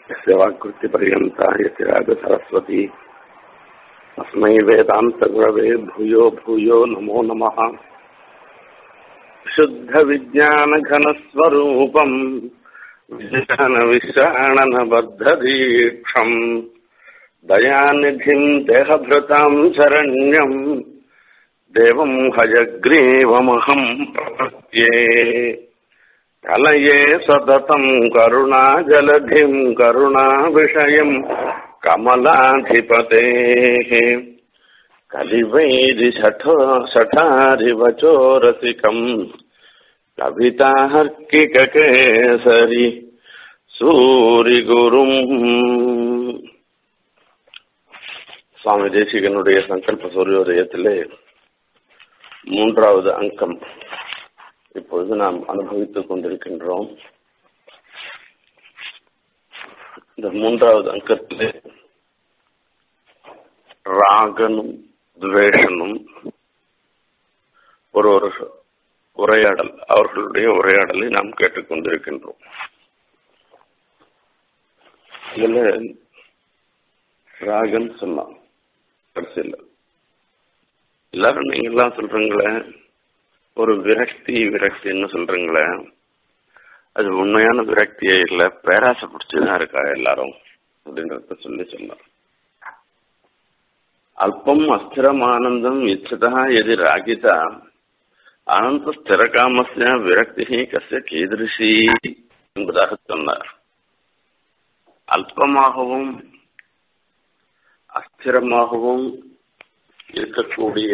सेवाकृत्यपर्यन्ता यतिराजसरस्वती तस्मै वेदान्तगुरवे भूयो भूयो नमो नमः शुद्धविज्ञानघनस्वरूपम् विज्ञानविश्राणनबद्धदीक्षम् दयानिधिम् देहभृताम् शरण्यम् देवम् हयग्रीवमहम् प्रपद्ये कलये सततम् करुणाजलधिम् करुणाविषयम् कमलाधिपतेः कलिवैरिशठो शठारिवचोरसिकम् கவிதாஹர்க்கிகேசரி சூரிகுரும் சுவாமி தேசிகனுடைய சங்கல்ப சூரியோதயத்திலே மூன்றாவது அங்கம் இப்பொழுது நாம் அனுபவித்துக் கொண்டிருக்கின்றோம் இந்த மூன்றாவது அங்கத்திலே ராகனும் துவேஷனும் ஒரு ஒரு உரையாடல் அவர்களுடைய உரையாடலை நாம் கேட்டுக்கொண்டிருக்கின்றோம் இதுல ராகன் சொன்னான் கடைசியில் எல்லாரும் நீங்க எல்லாம் சொல்றீங்களே ஒரு விரக்தி விரக்தின்னு சொல்றீங்களே அது உண்மையான விரக்தியே இல்லை பேராசை பிடிச்சுதான் இருக்கா எல்லாரும் அப்படின்றத சொல்லி சொன்னார் அல்பம் அஸ்திரம் ஆனந்தம் இச்சதா எதி ராகிதா அனந்த ஸ்திரகாமஸ்ய விரக்தி கசிய கீதிருஷி என்பதாக சொன்னார் அல்பமாகவும் அஸ்திரமாகவும் இருக்கக்கூடிய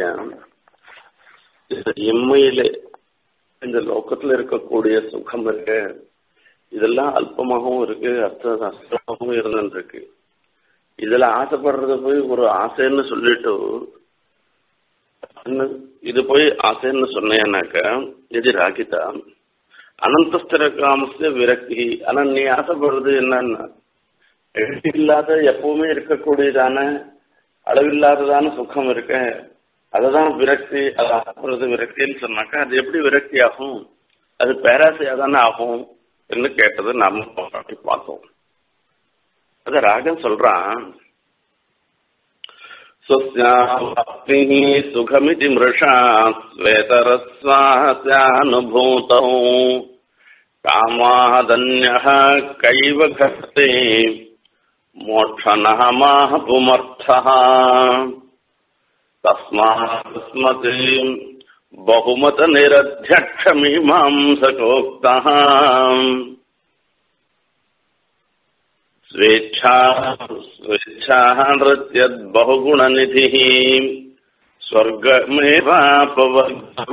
எம்மையிலே இந்த லோக்கத்துல இருக்கக்கூடிய சுகம் இருக்கு இதெல்லாம் அல்பமாகவும் இருக்கு அர்த்த அஸ்திரமாகவும் இருந்துருக்கு இதுல ஆசைப்படுறது போய் ஒரு ஆசைன்னு சொல்லிட்டு இது போய் ஆசைன்னு சொன்னேன்னாக்க எது ராகிதா அனந்தஸ்திர காமஸ்ய விரக்தி ஆனா நீ ஆசைப்படுறது என்னன்னா இல்லாத எப்பவுமே இருக்கக்கூடியதான அளவில்லாததான சுகம் இருக்க அதுதான் விரக்தி அது ஆசைப்படுறது விரக்தின்னு சொன்னாக்கா அது எப்படி விரக்தி ஆகும் அது பேராசையா தானே ஆகும் என்று கேட்டது நாம பார்த்தோம் அத ராகன் சொல்றான் स्वस्याप्तिः सुखमिति मृषा स्वेतरस्वास्यानुभूतौ कामादन्यः कैव घटे मोक्षणः माह पुमर्थः तस्मात् बहुमतनिरध्यक्षमीमांसकोक्तः स्वेच्छा स्वेच्छाः नृत्यद्बहुगुणनिधिः ஸ்வர்கமேவாபவர்க்கமா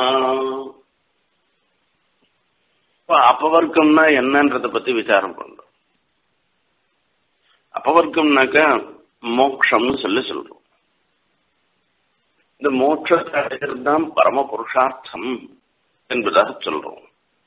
அபவர்க்கம்னா என்னன்றத பத்தி விசாரம் பண்றோம் அபவர்க்கம்னாக்கா மோக்ஷம்னு சொல்லி சொல்றோம் இந்த மோட்சத்தை தான் பரம புருஷார்த்தம் என்பதாக சொல்றோம்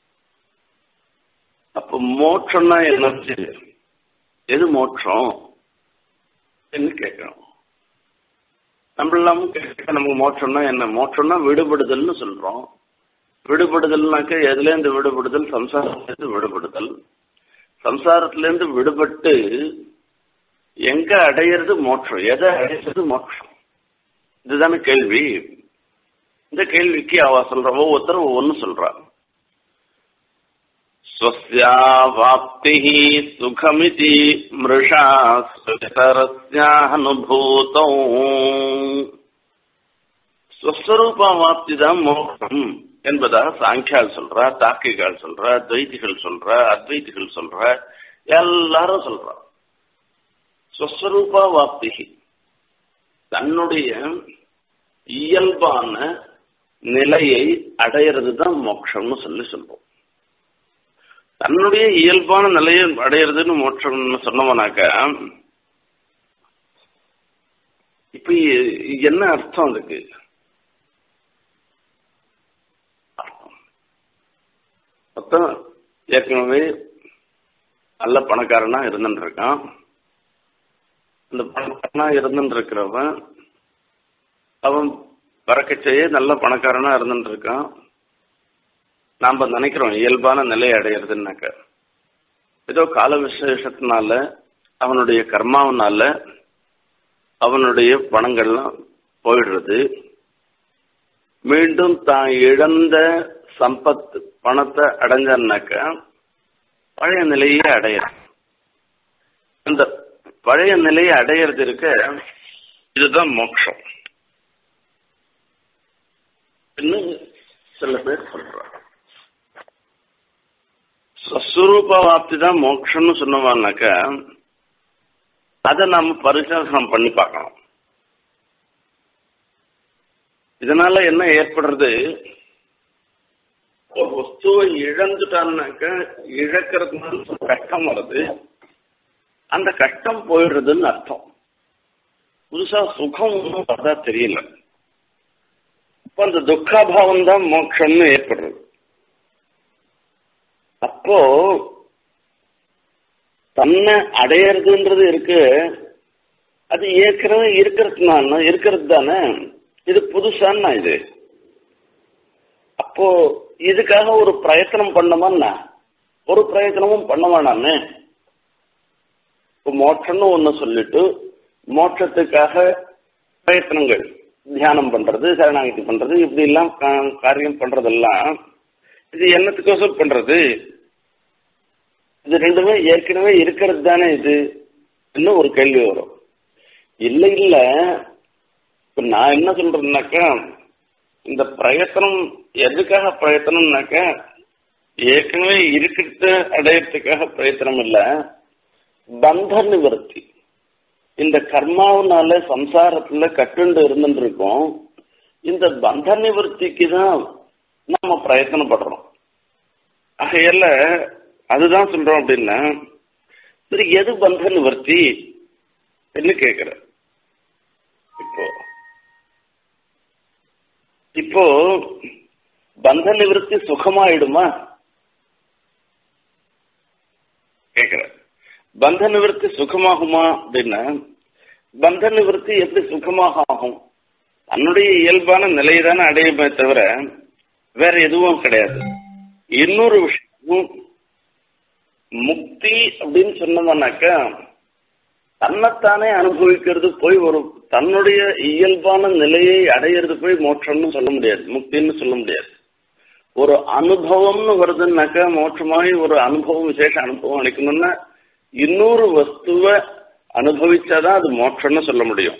அப்ப மோட்சம்னா என்ன எது மோட்சம் என்று கேட்கிறோம் நம்மளாமும் கேட்க நமக்கு மோட்சம்னா என்ன மோட்சம்னா விடுபடுதல்னு சொல்றோம் விடுபடுதல்னாக்க எதுலேருந்து விடுபடுதல் சம்சாரத்திலேருந்து விடுபடுதல் சம்சாரத்திலேருந்து விடுபட்டு எங்க அடையிறது மோட்சம் எதை அடையிறது மோட்சம் இதுதானே கேள்வி இந்த கேள்விக்கு அவ சொல்ற ஒவ்வொருத்தரும் ஒவ்வொன்னு சொல்றா स्वस्यावाप्तिः सुखमिति मृषा स्वतरस्यानुभूतौ ஸ்வஸ்வரூபாவாப்தி தான் மோகம் என்பதாக சாங்கியால் சொல்றா தாக்கிகள் சொல்றா துவைதிகள் சொல்றா அத்வைதிகள் சொல்றா எல்லாரும் சொல்றா ஸ்வஸ்வரூபாவாப்தி தன்னுடைய இயல்பான நிலையை அடையிறது தான் மோட்சம்னு சொல்லி சொல்றோம் தன்னுடைய இயல்பான நிலையை அடையிறதுன்னு மோட்சம்னு சொன்னவனாக்க இப்ப என்ன அர்த்தம் அதுக்கு மொத்தம் ஏற்கனவே நல்ல பணக்காரனா இருந்துட்டு இருக்கான் அந்த பணக்காரனா இருந்துட்டு இருக்கிறவன் அவன் பறக்கச்சேயே நல்ல பணக்காரனா இருந்துட்டு இருக்கான் நாம நினைக்கிறோம் இயல்பான நிலை அடையிறதுன்னாக்க ஏதோ கால விசேஷத்தினால அவனுடைய கர்மாவனால அவனுடைய பணங்கள்லாம் போயிடுறது மீண்டும் தான் இழந்த சம்பத் பணத்தை அடைஞ்சான்னாக்க பழைய நிலையை அடைய அந்த பழைய நிலையை அடையிறது இருக்க இதுதான் மோட்சம் இன்னும் சில பேர் சொல்றாங்க ஸ்வஸ்வரூபாப்தி தான் மோட்சம்னு சொன்னவான்னாக்க அதை நாம பரிசோதனம் பண்ணி பார்க்கணும் இதனால என்ன ஏற்படுறது ஒரு வஸ்துவை இழந்துட்டான்னாக்க இழக்கிறதுனால கஷ்டம் வருது அந்த கஷ்டம் போயிடுறதுன்னு அர்த்தம் புதுசா சுகம் ஒன்றும் வரதா தெரியல அப்ப அந்த துக்காபாவம் தான் மோட்சம்னு ஏற்படுறது அப்போ தன்னை அடையறதுன்றது இருக்கு அது ஏற்கனவே இருக்கிறதுனால இருக்கிறது தானே இது புதுசான்னா இது அப்போ இதுக்காக ஒரு பிரயத்தனம் பண்ணமான்னா ஒரு பிரயத்தனமும் பண்ண வேணாமே இப்போ மோட்சம்னு ஒன்று சொல்லிட்டு மோட்சத்துக்காக பிரயத்தனங்கள் தியானம் பண்றது சரணாகதி பண்றது இப்படி எல்லாம் காரியம் பண்றதெல்லாம் இது என்னத்துக்கோசம் பண்றது இது ரெண்டுமே ஏற்கனவே இருக்கிறது தானே இது இன்னும் ஒரு கேள்வி வரும் இல்லை இல்ல இப்ப நான் என்ன சொல்றேன்னாக்கா இந்த பிரயத்தனம் எதுக்காக பிரயத்தனம்னாக்க ஏற்கனவே இருக்கிறத அடையறதுக்காக பிரயத்தனம் இல்ல பந்த நிவர்த்தி இந்த கர்மாவனால சம்சாரத்துல கட்டுண்டு இருந்துட்டு இருக்கோம் இந்த பந்த நிவர்த்திக்கு தான் நம்ம பிரயத்தனப்படுறோம் ஆகையால அதுதான் சொல்றோம் அப்படின்னா சரி எது பந்த நிவர்த்தி என்ன கேக்குற இப்போ இப்போ பந்த நிவர்த்தி சுகமாயிடுமா கேக்குற பந்த நிவர்த்தி சுகமாகுமா அப்படின்னா பந்த நிவர்த்தி எப்படி சுகமாக ஆகும் தன்னுடைய இயல்பான நிலையை தானே அடையுமே தவிர வேற எதுவும் கிடையாது இன்னொரு விஷயம் முக்தி அப்படின்னு சொன்னோம்னாக்கா தன்னைத்தானே அனுபவிக்கிறது போய் ஒரு தன்னுடைய இயல்பான நிலையை அடையிறது போய் மோட்சம்னு சொல்ல முடியாது முக்தின்னு சொல்ல முடியாது ஒரு அனுபவம்னு வருதுன்னாக்கா மோட்சமாகி ஒரு அனுபவம் விசேஷ அனுபவம் அளிக்கணும்னா இன்னொரு வஸ்துவை அனுபவிச்சாதான் அது மோட்சம்னு சொல்ல முடியும்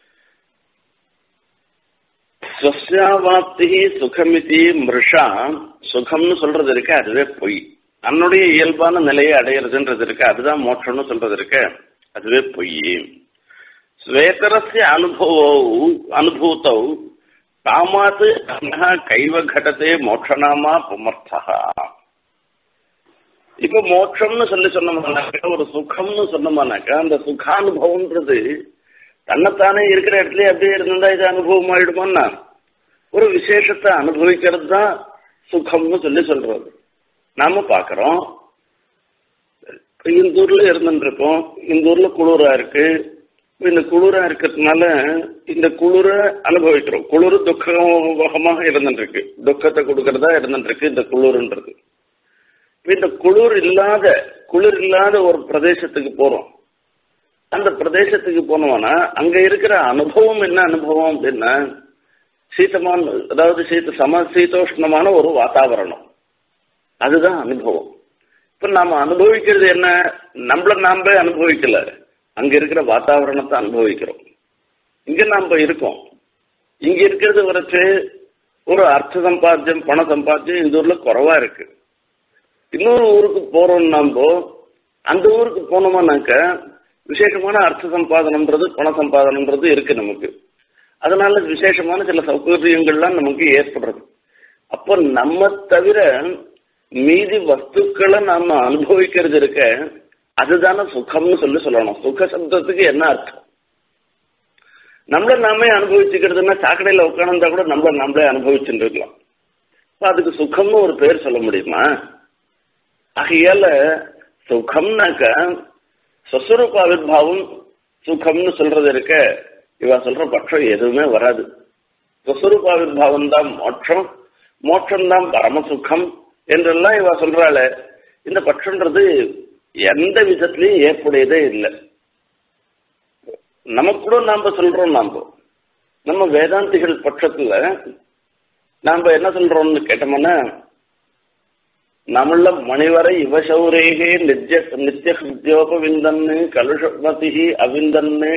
ஸ்வஸ்யாவாப்தி சுகமிதி மிருஷா சுகம்னு சொல்றது இருக்கு அதுவே பொய் தன்னுடைய இயல்பான நிலையை அடையிறதுன்றது இருக்கு அதுதான் மோட்சம்னு சொல்றது இருக்கு அதுவே பொய் ஸ்வேதரஸ்ய அனுபவ அனுபூத்தௌ காமாத் கைவ கடத்தே மோட்சநாமா புமர்த்தா இப்ப மோட்சம்னு சொல்லி சொன்னோம்னாக்கா ஒரு சுகம்னு சொன்னோம்னாக்கா அந்த சுகானுபவம்ன்றது தன்னைத்தானே இருக்கிற இடத்துல அப்படியே இருந்தா இது அனுபவம் ஆயிடுமான்னா ஒரு விசேஷத்தை அனுபவிக்கிறது தான் சுகம்னு சொல்லி சொல்றது நாம பாக்குறோம் இந்த ஊர்ல இருந்துட்டு இருக்கோம் இந்த ஊர்ல குளிரா இருக்கு இந்த குளிரா இருக்கிறதுனால இந்த குளிர அனுபவிக்கிறோம் குளிர் துக்கமாக இருந்துட்டு இருக்கு துக்கத்தை கொடுக்கறதா இருந்துட்டு இருக்கு இந்த குளிர்ன்றது இந்த குளிர் இல்லாத குளிர் இல்லாத ஒரு பிரதேசத்துக்கு போறோம் அந்த பிரதேசத்துக்கு போனோம்னா அங்க இருக்கிற அனுபவம் என்ன அனுபவம் அப்படின்னா சீத்தமான அதாவது சீத்த சம சீதோஷ்ணமான ஒரு வாத்தாவரணம் அதுதான் அனுபவம் இப்ப நாம அனுபவிக்கிறது என்ன நம்மள நாம அனுபவிக்கல அங்க இருக்கிற வாத்தாவரணத்தை அனுபவிக்கிறோம் இங்க நாம இருக்கோம் இங்க இருக்கிறது வரைச்சு ஒரு அர்த்த சம்பாத்தியம் பண சம்பாத்தியம் இந்த ஊர்ல குறைவா இருக்கு இன்னொரு ஊருக்கு போறோம் நாம அந்த ஊருக்கு போனோம்னாக்க விசேஷமான அர்த்த சம்பாதனம்ன்றது பண சம்பாதனம்ன்றது இருக்கு நமக்கு அதனால விசேஷமான சில சௌகரியங்கள்லாம் நமக்கு ஏற்படுறது அப்போ நம்ம தவிர மீதி வஸ்துக்களை நாம அனுபவிக்கிறது இருக்க அதுதானே சுகம்னு சொல்லி சொல்லணும் சுக சப்தத்துக்கு என்ன அர்த்தம் நம்மள நாமே அனுபவிச்சுக்கிறதுனா சாக்கடையில உட்காந்துருந்தா கூட நம்மள நம்மளே அனுபவிச்சுட்டு இருக்கலாம் அதுக்கு சுகம்னு ஒரு பேர் சொல்ல முடியுமா ஆகையால சுகம்னாக்க சொசுரூப ஆவிர்வாவம் சுகம்னு சொல்றது இருக்க இவ சொல்ற பட்சம் எதுவுமே வராது சொசுரூப ஆவிர்வாவம் தான் மோட்சம் மோட்சம் தான் பரம சுகம் என்றெல்லாம் இவ சொல்றாள இந்த பட்சம்ன்றது எந்த விதத்திலையும் ஏற்புடையதே இல்லை நமக்கு கூட நாம சொல்றோம் நாம நம்ம வேதாந்திகள் பட்சத்துல நாம என்ன சொல்றோம்னு கேட்டோம்னா நம்மள மணிவரை இவசௌரேகே நித்ய நித்திய ஹிருத்யோபவிந்தன்னு கலுஷமதி அவிந்தன்னு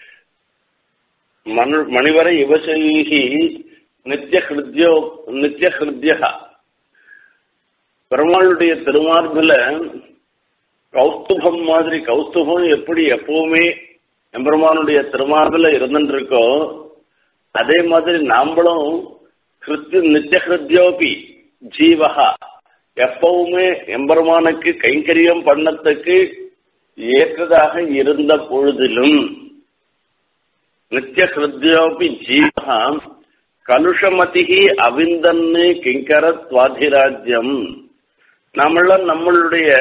மணு மணிவரை இவசைகி நித்திய ஹிருத்யோ நித்திய ஹிருத்யா பெருமாளுடைய திருமார்பில் கௌஸ்துபம் மாதிரி கௌஸ்துபம் எப்படி எப்பவுமே எம்பெருமானுடைய திருமார்பில் இருந்துருக்கோ அதே மாதிரி நாம்பளும் ஹிருத்ய நித்திய ஹிருத்யோபி ஜீவகா எப்பவுமே எம்பெருமானுக்கு கைங்கரியம் பண்ணத்துக்கு ஏற்றதாக இருந்த பொழுதிலும் நித்திய ஹிருத்யோபி ஜீவகா கலுஷமதிகி அவிந்தன்னு கிங்கர சுவாதிராஜ்யம் நம்மள நம்மளுடைய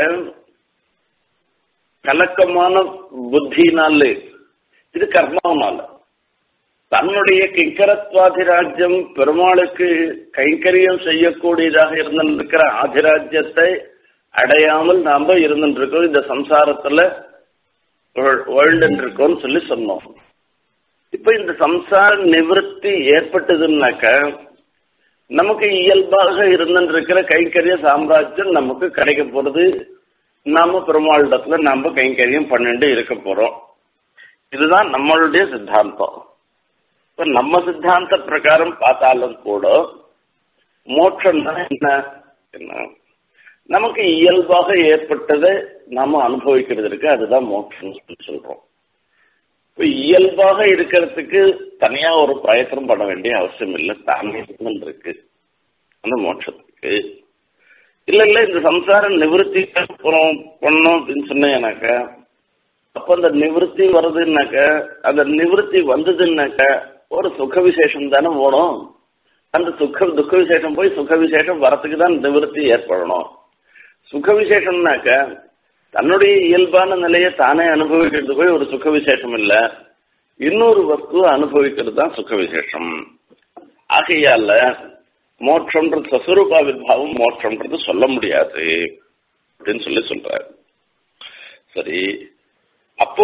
கலக்கமான புத்தினால இது கர்மாவனால தன்னுடைய கிங்கரத்வாதிராஜ்யம் பெருமாளுக்கு கைங்கரியம் செய்யக்கூடியதாக இருந்திருக்கிற ஆதிராஜ்யத்தை அடையாமல் நாம இருந்துருக்கோம் இந்த சம்சாரத்துல வாழ்ந்துருக்கோம்னு சொல்லி சொன்னோம் இப்ப இந்த சம்சார நிவர்த்தி ஏற்பட்டதுன்னாக்க நமக்கு இயல்பாக இருந்துருக்கிற கைங்கரிய சாம்ராஜ்யம் நமக்கு கிடைக்க போறது நாம பெருமாளிடத்துல நாம கைங்கரியம் பண்ணிட்டு இருக்க போறோம் இதுதான் நம்மளுடைய சித்தாந்தம் இப்ப நம்ம சித்தாந்த பிரகாரம் பார்த்தாலும் கூட மோட்சம் என்ன என்ன நமக்கு இயல்பாக ஏற்பட்டதை நாம அனுபவிக்கிறது இருக்கு அதுதான் மோட்சம் சொல்றோம் இப்ப இயல்பாக இருக்கிறதுக்கு தனியா ஒரு பிரயத்தனம் பண்ண வேண்டிய அவசியம் இல்லை தானே இருக்கு அந்த மோட்சத்துக்கு இல்ல இல்ல இந்த சம்சாரம் நிவர்த்தி பண்ணோம் அப்படின்னு சொன்னேனாக்க அப்ப அந்த நிவர்த்தி வருதுன்னாக்க அந்த நிவர்த்தி வந்ததுன்னாக்க ஒரு சுக விசேஷம் தானே போகணும் அந்த சுக துக்க விசேஷம் போய் சுக விசேஷம் வரத்துக்கு தான் நிவர்த்தி ஏற்படணும் சுக விசேஷம்னாக்க தன்னுடைய இயல்பான நிலையை தானே அனுபவிக்கிறது போய் ஒரு சுக விசேஷம் இல்ல இன்னொரு வஸ்துவை அனுபவிக்கிறது தான் சுக விசேஷம் ஆகையால மோட்சம்ன்றது சசுரூபாவிர்பாவம் மோட்சம்ன்றது சொல்ல முடியாது அப்படின்னு சொல்லி சொல்றாரு சரி அப்போ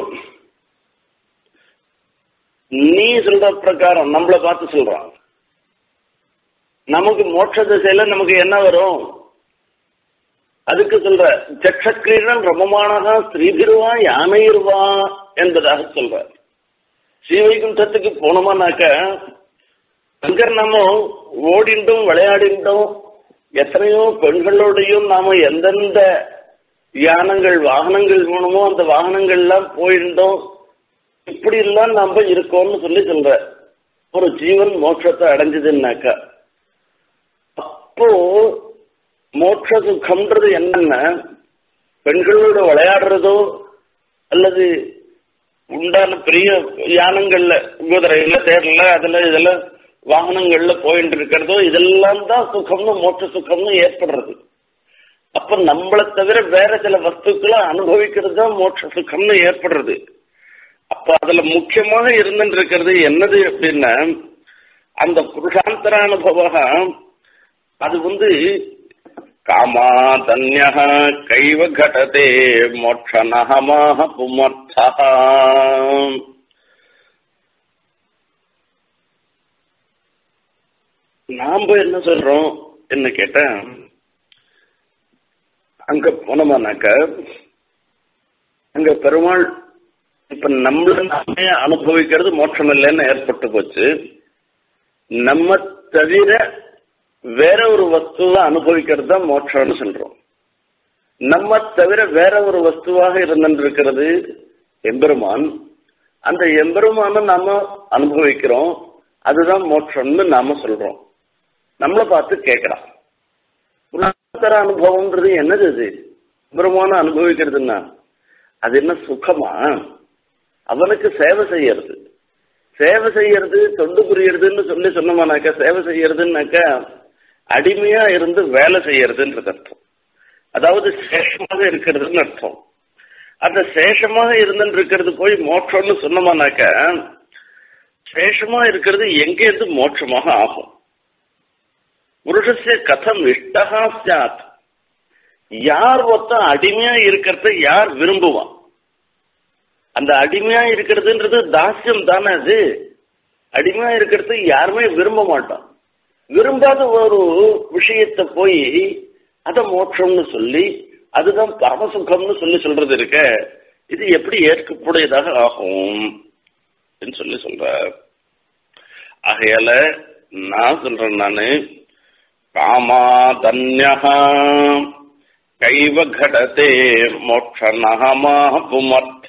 நீ சொல்ற பிரகாரம் நம்மள பார்த்து சொல்றான் நமக்கு மோட்ச திசையில நமக்கு என்ன வரும் அதுக்கு சொல்ற சக்ஷக்கிரீடன் ரமமானதா ஸ்ரீபிருவா யானையிருவா என்பதாக சொல்ற ஸ்ரீவைகுண்டத்துக்கு போனோமானாக்க அங்க நம்ம ஓடிண்டும் விளையாடிண்டும் எத்தனையோ பெண்களோடையும் நாம எந்தெந்த யானங்கள் வாகனங்கள் வேணுமோ அந்த வாகனங்கள்லாம் போயிருந்தோம் இப்படி எல்லாம் நம்ம இருக்கோம்னு சொல்லி சொல்ற ஒரு ஜீவன் மோட்சத்தை அடைஞ்சதுன்னாக்கா அப்போ மோட்ச சுகம்ன்றது என்னென்ன பெண்களோட விளையாடுறதோ அல்லது உண்டான பெரிய யானங்கள்ல குதிரையில தேர்ல அதுல இதுல வாகனங்கள்ல போயிட்டு இருக்கிறதோ இதெல்லாம் தான் சுகம்னு மோட்ச சுகம்னு ஏற்படுறது அப்ப நம்மளை தவிர வேற சில வஸ்துக்களை அனுபவிக்கிறது தான் மோட்ச சுகம்னு ஏற்படுறது அப்ப அதுல முக்கியமாக இருந்துட்டு இருக்கிறது என்னது அப்படின்னா அந்த புருஷாந்தர அனுபவம் அது வந்து காமா தன்யா கைவ கடதே மோட்சனஹமாக புமர்த்தா நாம என்ன சொல்றோம் என்ன கேட்டா அங்க போனோமானாக்க அங்க பெருமாள் இப்ப நம்மள நாமே அனுபவிக்கிறது மோட்சம் இல்லைன்னு ஏற்பட்டு போச்சு நம்ம தவிர வேற ஒரு வஸ்துவை அனுபவிக்கிறது தான் மோட்சம்னு சொல்றோம் நம்ம தவிர வேற ஒரு வஸ்துவாக இருந்திருக்கிறது எம்பெருமான் அந்த எம்பெருமான நாம அனுபவிக்கிறோம் அதுதான் மோட்சம்னு நாம சொல்றோம் நம்மளை பார்த்து கேட்கிறான் புராத்தர அனுபவம்ன்றது என்னது அது எம்பெருமான அனுபவிக்கிறதுன்னா அது என்ன சுகமா அவனுக்கு சேவை செய்யறது சேவை செய்யறது தொண்டு புரியறதுன்னு சொல்லி சொன்னோம்னாக்கா சேவை செய்யறதுன்னாக்கா அடிமையா இருந்து வேலை செய்யறதுன்றது அர்த்தம் அதாவது சேஷமாக இருக்கிறதுன்னு அர்த்தம் அந்த சேஷமாக இருந்துட்டு இருக்கிறது போய் மோட்சம்னு சொன்னோம்னாக்க சேஷமா இருக்கிறது எங்கேருந்து மோட்சமாக ஆகும் புருஷஸ்ய கதம் இஷ்டகா சாத் யார் ஒருத்தன் அடிமையா இருக்கிறத யார் விரும்புவான் அந்த அடிமையா இருக்கிறதுன்றது தாசியம் தானே அது அடிமையா இருக்கிறது யாருமே விரும்ப மாட்டான் விரும்பாத ஒரு விஷயத்தை போய் அதை மோட்சம்னு சொல்லி அதுதான் பரமசுகம்னு சொல்லி சொல்றது இருக்க இது எப்படி ஏற்கக்கூடியதாக ஆகும் அப்படின்னு சொல்லி சொல்ற ஆகையால நான் சொல்றேன் நானு காமாதன்யா கைவ கடதே மோட்சநகமா புமர்த்த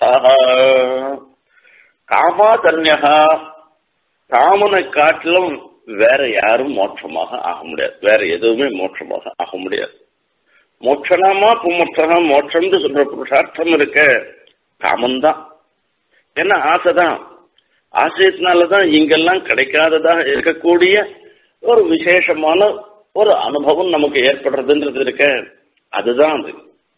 காமாதன்யா காமனை காட்டிலும் வேற யாரும் மோட்சமாக ஆக முடியாது வேற எதுவுமே மோட்சமாக ஆக முடியாது மோட்சனாமா புமோட்சகா மோட்சம்னு சொல்ற புருஷார்த்தம் இருக்க காமந்தான் ஏன்னா ஆசைதான் ஆசையத்தினாலதான் இங்கெல்லாம் கிடைக்காததாக இருக்கக்கூடிய ஒரு விசேஷமான ஒரு அனுபவம் நமக்கு ஏற்படுறதுன்றது இருக்க அதுதான் அது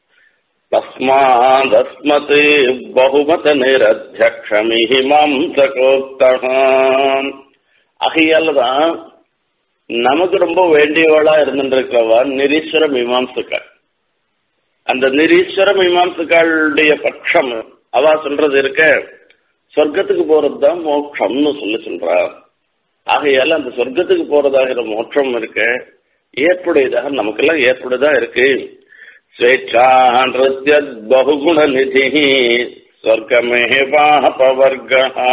தஸ்மாதஸ்மத் பகுமத நிரத்தியக்ஷமிஹி மாம்சகோக்தகான் ஆகையால தான் நமக்கு ரொம்ப வேண்டியவளா இருந்துருக்கவா நிரீஸ்வர மீமாம்சுக்கள் அந்த நிரீஸ்வர மீமாம்சுக்களுடைய பட்சம் அவ சொல்றது இருக்க சொர்க்கத்துக்கு போறது தான் மோட்சம்னு சொல்லி சொல்றா ஆகையால அந்த சொர்க்கத்துக்கு போறதாகிற மோட்சம் இருக்க ஏற்புடையதாக நமக்கெல்லாம் ஏற்புடையதா இருக்கு ஸ்வேच्छா நிருத்திய பகுகுண நிதி ஸ்வர்கமேவாபவர்க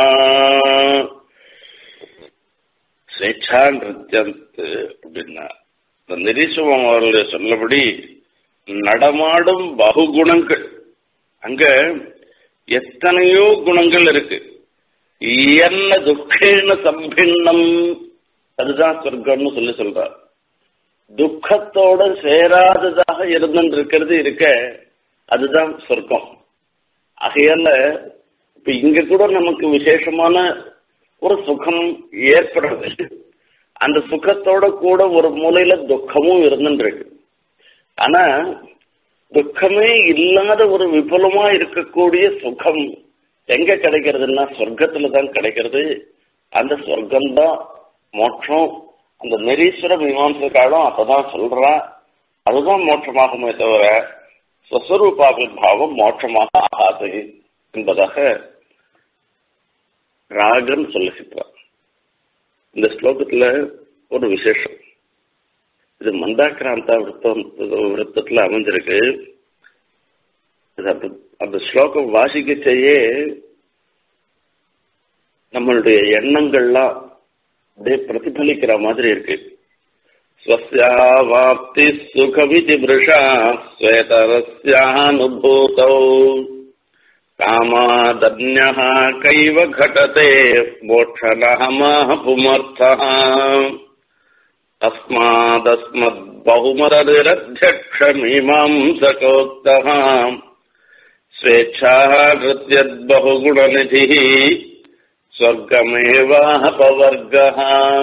ஸ்வேच्छா நிருத்தியத்து அப்படின்னா இந்த நிரீஸ்வரம் அவர்களுடைய சொல்லபடி நடமாடும் பகுகுணங்கள் அங்க எத்தனையோ குணங்கள் இருக்கு என்ன துக்கேன சம்பின்னம் அதுதான் சொர்க்கம்னு சொல்லி சொல்றார் துக்கத்தோட சேராததாக இருந்துருக்கிறது இருக்க அதுதான் சொர்க்கம் ஆகையால இப்ப இங்க கூட நமக்கு விசேஷமான ஒரு சுகம் ஏற்படுறது அந்த சுகத்தோட கூட ஒரு மூலையில துக்கமும் இருந்துருக்கு ஆனா துக்கமே இல்லாத ஒரு விபுலமா இருக்கக்கூடிய சுகம் எங்க கிடைக்கிறதுன்னா சொர்க்கத்துல தான் கிடைக்கிறது அந்த சொர்க்கம் தான் மோட்சம் அந்த நிரீஸ்வர மீமாம்சக்காலும் அப்பதான் சொல்றான் அதுதான் மோட்சமாகுமே தவிர ஸ்வஸ்வரூபாவிர்பாவம் மோட்சமாக ஆகாது என்பதாக ராகன் சொல்லுகிறார் இந்த ஸ்லோகத்துல ஒரு விசேஷம் இது மந்தாக்கிராந்தா விருத்தம் விருத்தத்துல அமைஞ்சிருக்கு அந்த ஸ்லோகம் வாசிக்க செய்ய நம்மளுடைய எண்ணங்கள்லாம் அப்படியே பிரதிபலிக்கிற மாதிரி இருக்கு ஸ்வஸ்யாவாப்தி சுகமிதி மிருஷா ஸ்வேதரஸ்யானுபூதௌ कामादन्यः कैव घटते मोक्षनहमः पुमर्थः तस्मादस्मद्बहुमरनिरध्यक्षमीमांसकोक्तः स्वेच्छाः कृत्यद्बहुगुणनिधिः ஸ்வர்க்கமேவாபவர்கः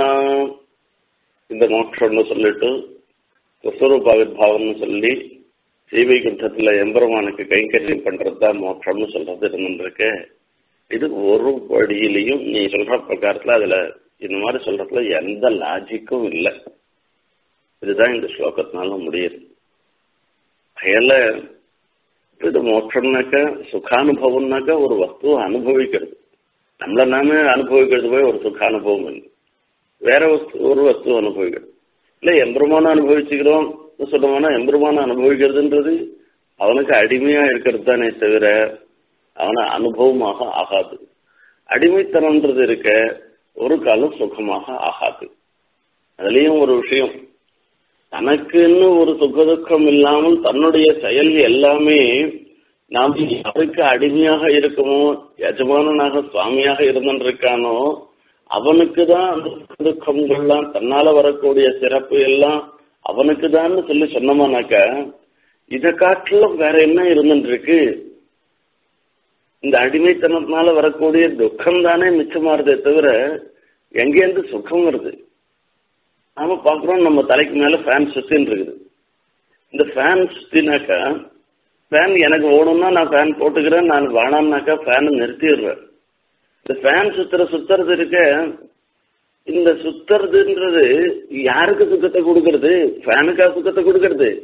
இந்த மோட்சம்னு சொல்லிட்டு ஸ்வஸ்வரூபாவிர்பாவம்னு சொல்லி ஸ்ரீவைகுண்டத்துல எம்பெருமானுக்கு கைங்கரியம் பண்றது தான் மோட்சம்னு சொல்றது இருந்துருக்கு இது ஒரு வழியிலையும் நீ சொல்ற பிரகாரத்துல அதுல இந்த மாதிரி சொல்றதுல எந்த லாஜிக்கும் இல்லை இதுதான் இந்த ஸ்லோகத்தினால முடியுது அயல இது மோட்சம்னாக்கா சுகானுபவம்னாக்கா ஒரு வஸ்துவை அனுபவிக்கிறது நம்மள நாம அனுபவிக்கிறது போய் ஒரு சுகானுபவம் இல்லை வேற வஸ்து ஒரு வஸ்து அனுபவிக்கிறது இல்லை எம்பெருமான அனுபவிச்சுக்கிறோம் சொல்லணும்னா எம்பெருமான அனுபவிக்கிறதுன்றது அவனுக்கு அடிமையா இருக்கிறது தானே தவிர அவனை அனுபவமாக ஆகாது அடிமைத்தனம்ன்றது இருக்க ஒரு காலம் சுகமாக ஆகாது அதுலயும் ஒரு விஷயம் தனக்குன்னு ஒரு சுக துக்கம் இல்லாமல் தன்னுடைய செயல் எல்லாமே நாம் யாருக்கு அடிமையாக இருக்கமோ எஜமானனாக சுவாமியாக இருந்திருக்கானோ அவனுக்கு தான் அந்த துக்கங்கள்லாம் தன்னால வரக்கூடிய சிறப்பு எல்லாம் அவனுக்கு தான் சொல்லி சொன்னோமானாக்கா இதை காட்டிலும் வேற என்ன இருந்துருக்கு இந்த அடிமைத்தனத்தினால வரக்கூடிய துக்கம் தானே மிச்சமாறுதே தவிர எங்கேருந்து சுகம் வருது நாம பாக்குறோம் நம்ம தலைக்கு மேல ஃபேன் சுத்தின்னு இருக்குது இந்த ஃபேன் சுத்தினாக்கா ஃபேன் எனக்கு ஓணும்னா நான் ஃபேன் போட்டுக்கிறேன் நான் வேணாம்னாக்கா ஃபேனை நிறுத்திடுறேன் இந்த ஃபேன் சுத்துற சுத்துறது இருக்க இந்த சுத்துறதுன்றது யாருக்கு சுத்தத்தை கொடுக்கறது ஃபேனுக்கா சுத்தத்தை கொடுக்கறது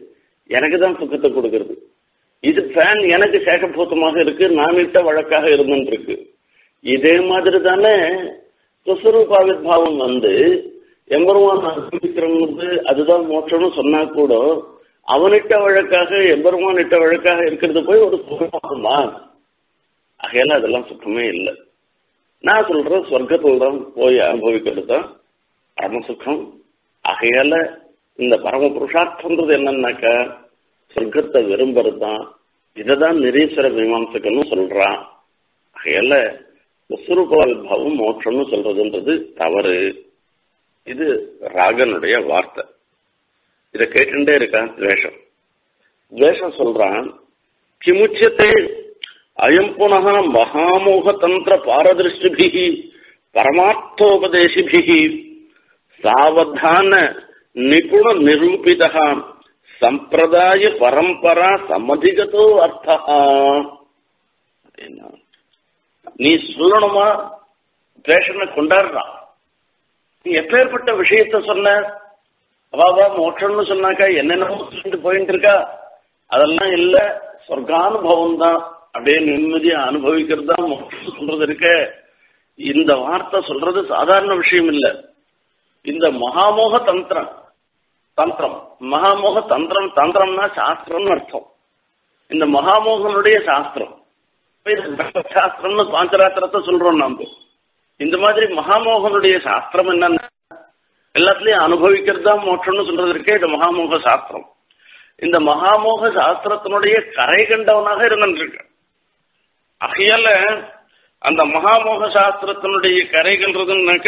எனக்கு தான் சுகத்தை கொடுக்கறது இது ஃபேன் எனக்கு சேகபூத்தமாக இருக்கு நான் இட்ட வழக்காக இருந்துட்டு இருக்கு இதே மாதிரி தானே சுஸ்வரூபாவிர்பாவம் வந்து எம்பெருமான் அனுபவிக்கிறவங்க அதுதான் மோட்சம்னு சொன்னா கூட அவனிட்ட வழக்காக எம்பெருமான் இட்ட வழக்காக இருக்கிறது போய் ஒரு சுகமாகுமா ஆகையால அதெல்லாம் சுத்தமே இல்லை நான் சொல்றேன் சொர்க்கத்தில் தான் போய் அனுபவிக்கிறது தான் பரம சுகம் ஆகையால இந்த பரம புருஷார்த்தம்ன்றது என்னன்னாக்கா சொர்க்கத்தை விரும்புறது தான் இதை தான் நிரீஸ்வர மீமாம்சகன்னு சொல்றான் ஆகையால விஸ்வரூபாவிபாவம் மோட்சம்னு சொல்றதுன்றது தவறு இது ராகனுடைய வார்த்தை இதை கேட்டுட்டே இருக்கான் துவேஷம் துவேஷம் சொல்றான் கிமுச்சத்தை அயம் புனக மகாமோக தந்திர பாரதிருஷ்டிபிகி பரமார்த்தோபதேசிபிகி சாவதான நிபுண நிரூபிதா சம்பிரதாய பரம்பரா சம்மதிகதோ அர்த்தா அப்படின்னா நீ சொல்லணுமா பேஷனை கொண்டாடுறான் நீ எப்பேற்பட்ட விஷயத்த சொன்ன அவாவா மோட்சம்னு சொன்னாக்கா என்னென்னமோ சொல்லிட்டு போயிட்டு இருக்கா அதெல்லாம் இல்ல சொர்க்கானுபவம் தான் அப்படியே நிம்மதியா அனுபவிக்கிறது தான் மோட்சம் சொல்றது இருக்க இந்த வார்த்தை சொல்றது சாதாரண விஷயம் இல்ல இந்த மகாமோக தந்திரம் தந்திரம் மகாமோக தந்திரம் தந்திரம்னா சாஸ்திரம்னு அர்த்தம் இந்த மகாமோகனுடைய சாஸ்திரம் சாஸ்திரம்னு பாஞ்சராத்திரத்தை சொல்றோம் நாம இந்த மாதிரி மகாமோகனுடைய சாஸ்திரம் என்னன்னா எல்லாத்துலயும் அனுபவிக்கிறது தான் மோட்சம்னு சொல்றது இருக்கே இந்த மகாமோக சாஸ்திரம் இந்த மகாமோக சாஸ்திரத்தினுடைய கரை கண்டவனாக இருந்திருக்கு ஆகையால அந்த மகாமோக சாஸ்திரத்தினுடைய கரைகள்ன்றதுன்னாக்க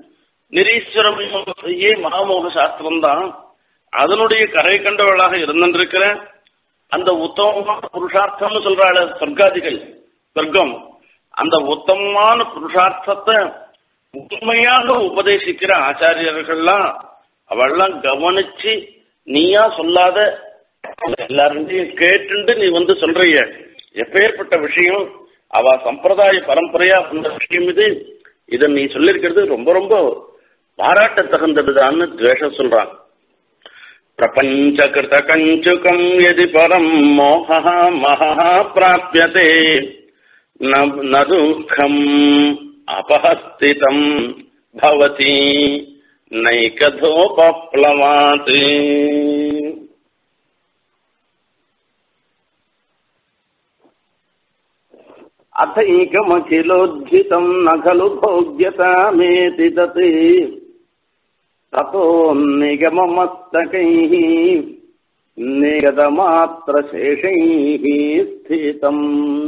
நிரீஸ்வரமையே மகாமோக சாஸ்திரம் தான் அதனுடைய கரை கண்டவளாக இருந்திருக்கிற அந்த உத்தமமான புருஷார்த்தம்னு சொல்றாள் சொர்க்காதிகள் சொர்க்கம் அந்த உத்தமமான புருஷார்த்தத்தை உண்மையாக உபதேசிக்கிற ஆச்சாரியர்கள்லாம் அவெல்லாம் கவனிச்சு நீயா சொல்லாத எல்லாருடையும் கேட்டுண்டு நீ வந்து சொல்றிய எப்பேற்பட்ட விஷயம் அவ சம்பிரதாய பரம்பரையா அந்த விஷயம் இது இதை நீ சொல்லிருக்கிறது ரொம்ப ரொம்ப பாராட்ட தகுந்ததுதான்னு துவேஷம் சொல்றான் பிரபஞ்சகிருத கஞ்சுகம் எதி பரம் மோக மகா பிராபியதே ந துக்கம் அபஹஸ்திதம் பவதி நைகதோபப்ளவாத் अथैकमखिलोज्झितम् न खलु भोग्यतामेति तत् ततोन्निगममस्तकैः निगतमात्रशेषैः स्थितम्